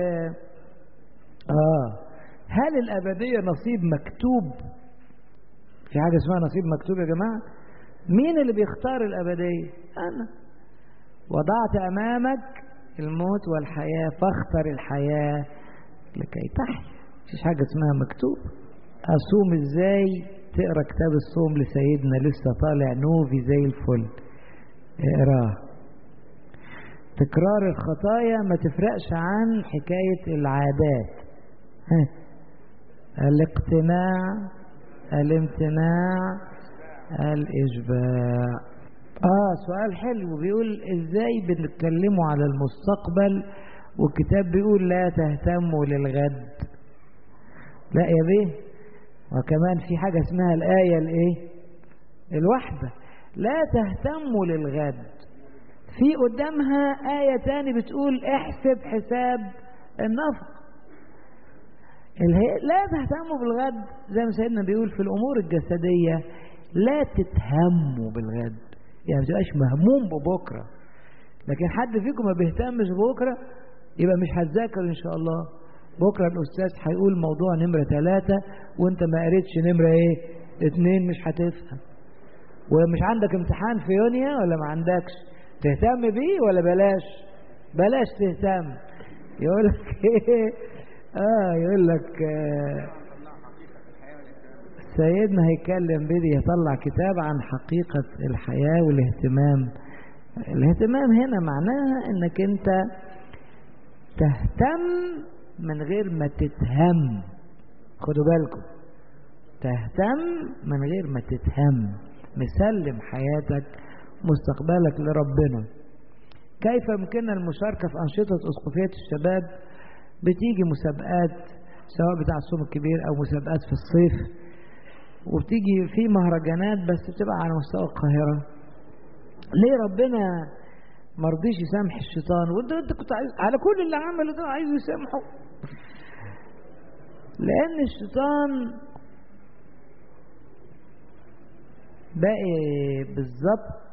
اه هل الأبدية نصيب مكتوب في حاجة اسمها نصيب مكتوب يا جماعة مين اللي بيختار الأبدية أنا وضعت أمامك الموت والحياة فاختر الحياة لكي تحيا مفيش حاجة اسمها مكتوب أصوم ازاي تقرا كتاب الصوم لسيدنا لسه طالع نوفي زي الفل اقراه تكرار الخطايا ما تفرقش عن حكاية العادات ها. الاقتناع الامتناع الإشباع آه سؤال حلو بيقول إزاي بنتكلموا على المستقبل والكتاب بيقول لا تهتموا للغد لا يا بيه وكمان في حاجة اسمها الآية الإيه الواحدة لا تهتموا للغد في قدامها آية تاني بتقول احسب حساب النفق لا تهتموا بالغد زي ما سيدنا بيقول في الأمور الجسدية لا تتهموا بالغد يعني ما تبقاش مهموم ببكرة لكن حد فيكم ما بيهتمش بكرة يبقى مش هتذاكر إن شاء الله بكرة الأستاذ هيقول موضوع نمرة ثلاثة وأنت ما قريتش نمرة إيه اتنين مش هتفهم ومش عندك امتحان في يونيو ولا ما عندكش تهتم بيه ولا بلاش بلاش تهتم يقول لك ايه اه يقول لك آه سيدنا هيكلم بدي يطلع كتاب عن حقيقة الحياة والاهتمام الاهتمام هنا معناها انك انت تهتم من غير ما تتهم خدوا بالكم تهتم من غير ما تتهم مسلم حياتك مستقبلك لربنا كيف يمكننا المشاركة في أنشطة أسقفية الشباب بتيجي مسابقات سواء بتاع الصوم الكبير أو مسابقات في الصيف وبتيجي في مهرجانات بس بتبقى على مستوى القاهرة ليه ربنا ما رضيش يسامح الشيطان وانت انت كنت عايز على كل اللي عمله ده عايزه يسامحه لان الشيطان باقي بالظبط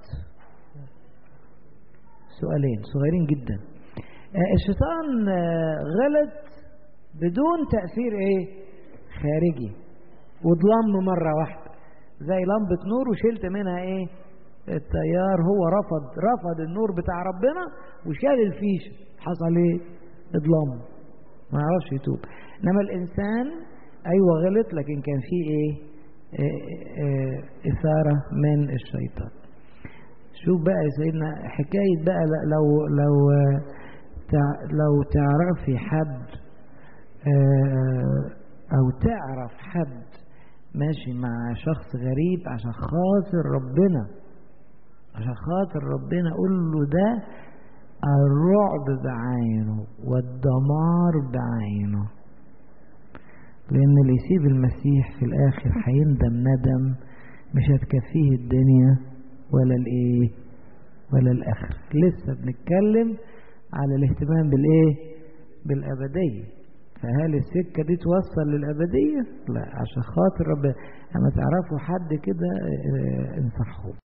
سؤالين صغيرين جدا الشيطان غلط بدون تأثير ايه خارجي وضلم مرة واحدة زي لمبة نور وشلت منها ايه التيار هو رفض رفض النور بتاع ربنا وشال الفيشة حصل ايه اضلام ما يعرفش يتوب انما الانسان ايوه غلط لكن كان فيه ايه اه اه اثارة من الشيطان شوف بقى يا سيدنا حكاية بقى لو لو لو تعرفي حد اه او تعرف حد ماشي مع شخص غريب عشان خاطر ربنا عشان خاطر ربنا قول له ده الرعب بعينه والدمار بعينه لأن اللي يسيب المسيح في الآخر هيندم ندم مش هتكفيه الدنيا ولا الإيه ولا الآخر لسه بنتكلم على الاهتمام بالإيه بالأبدية فهل السكة دي توصل للأبدية؟ لا عشان خاطر ربنا أما تعرفوا حد كده انصحوه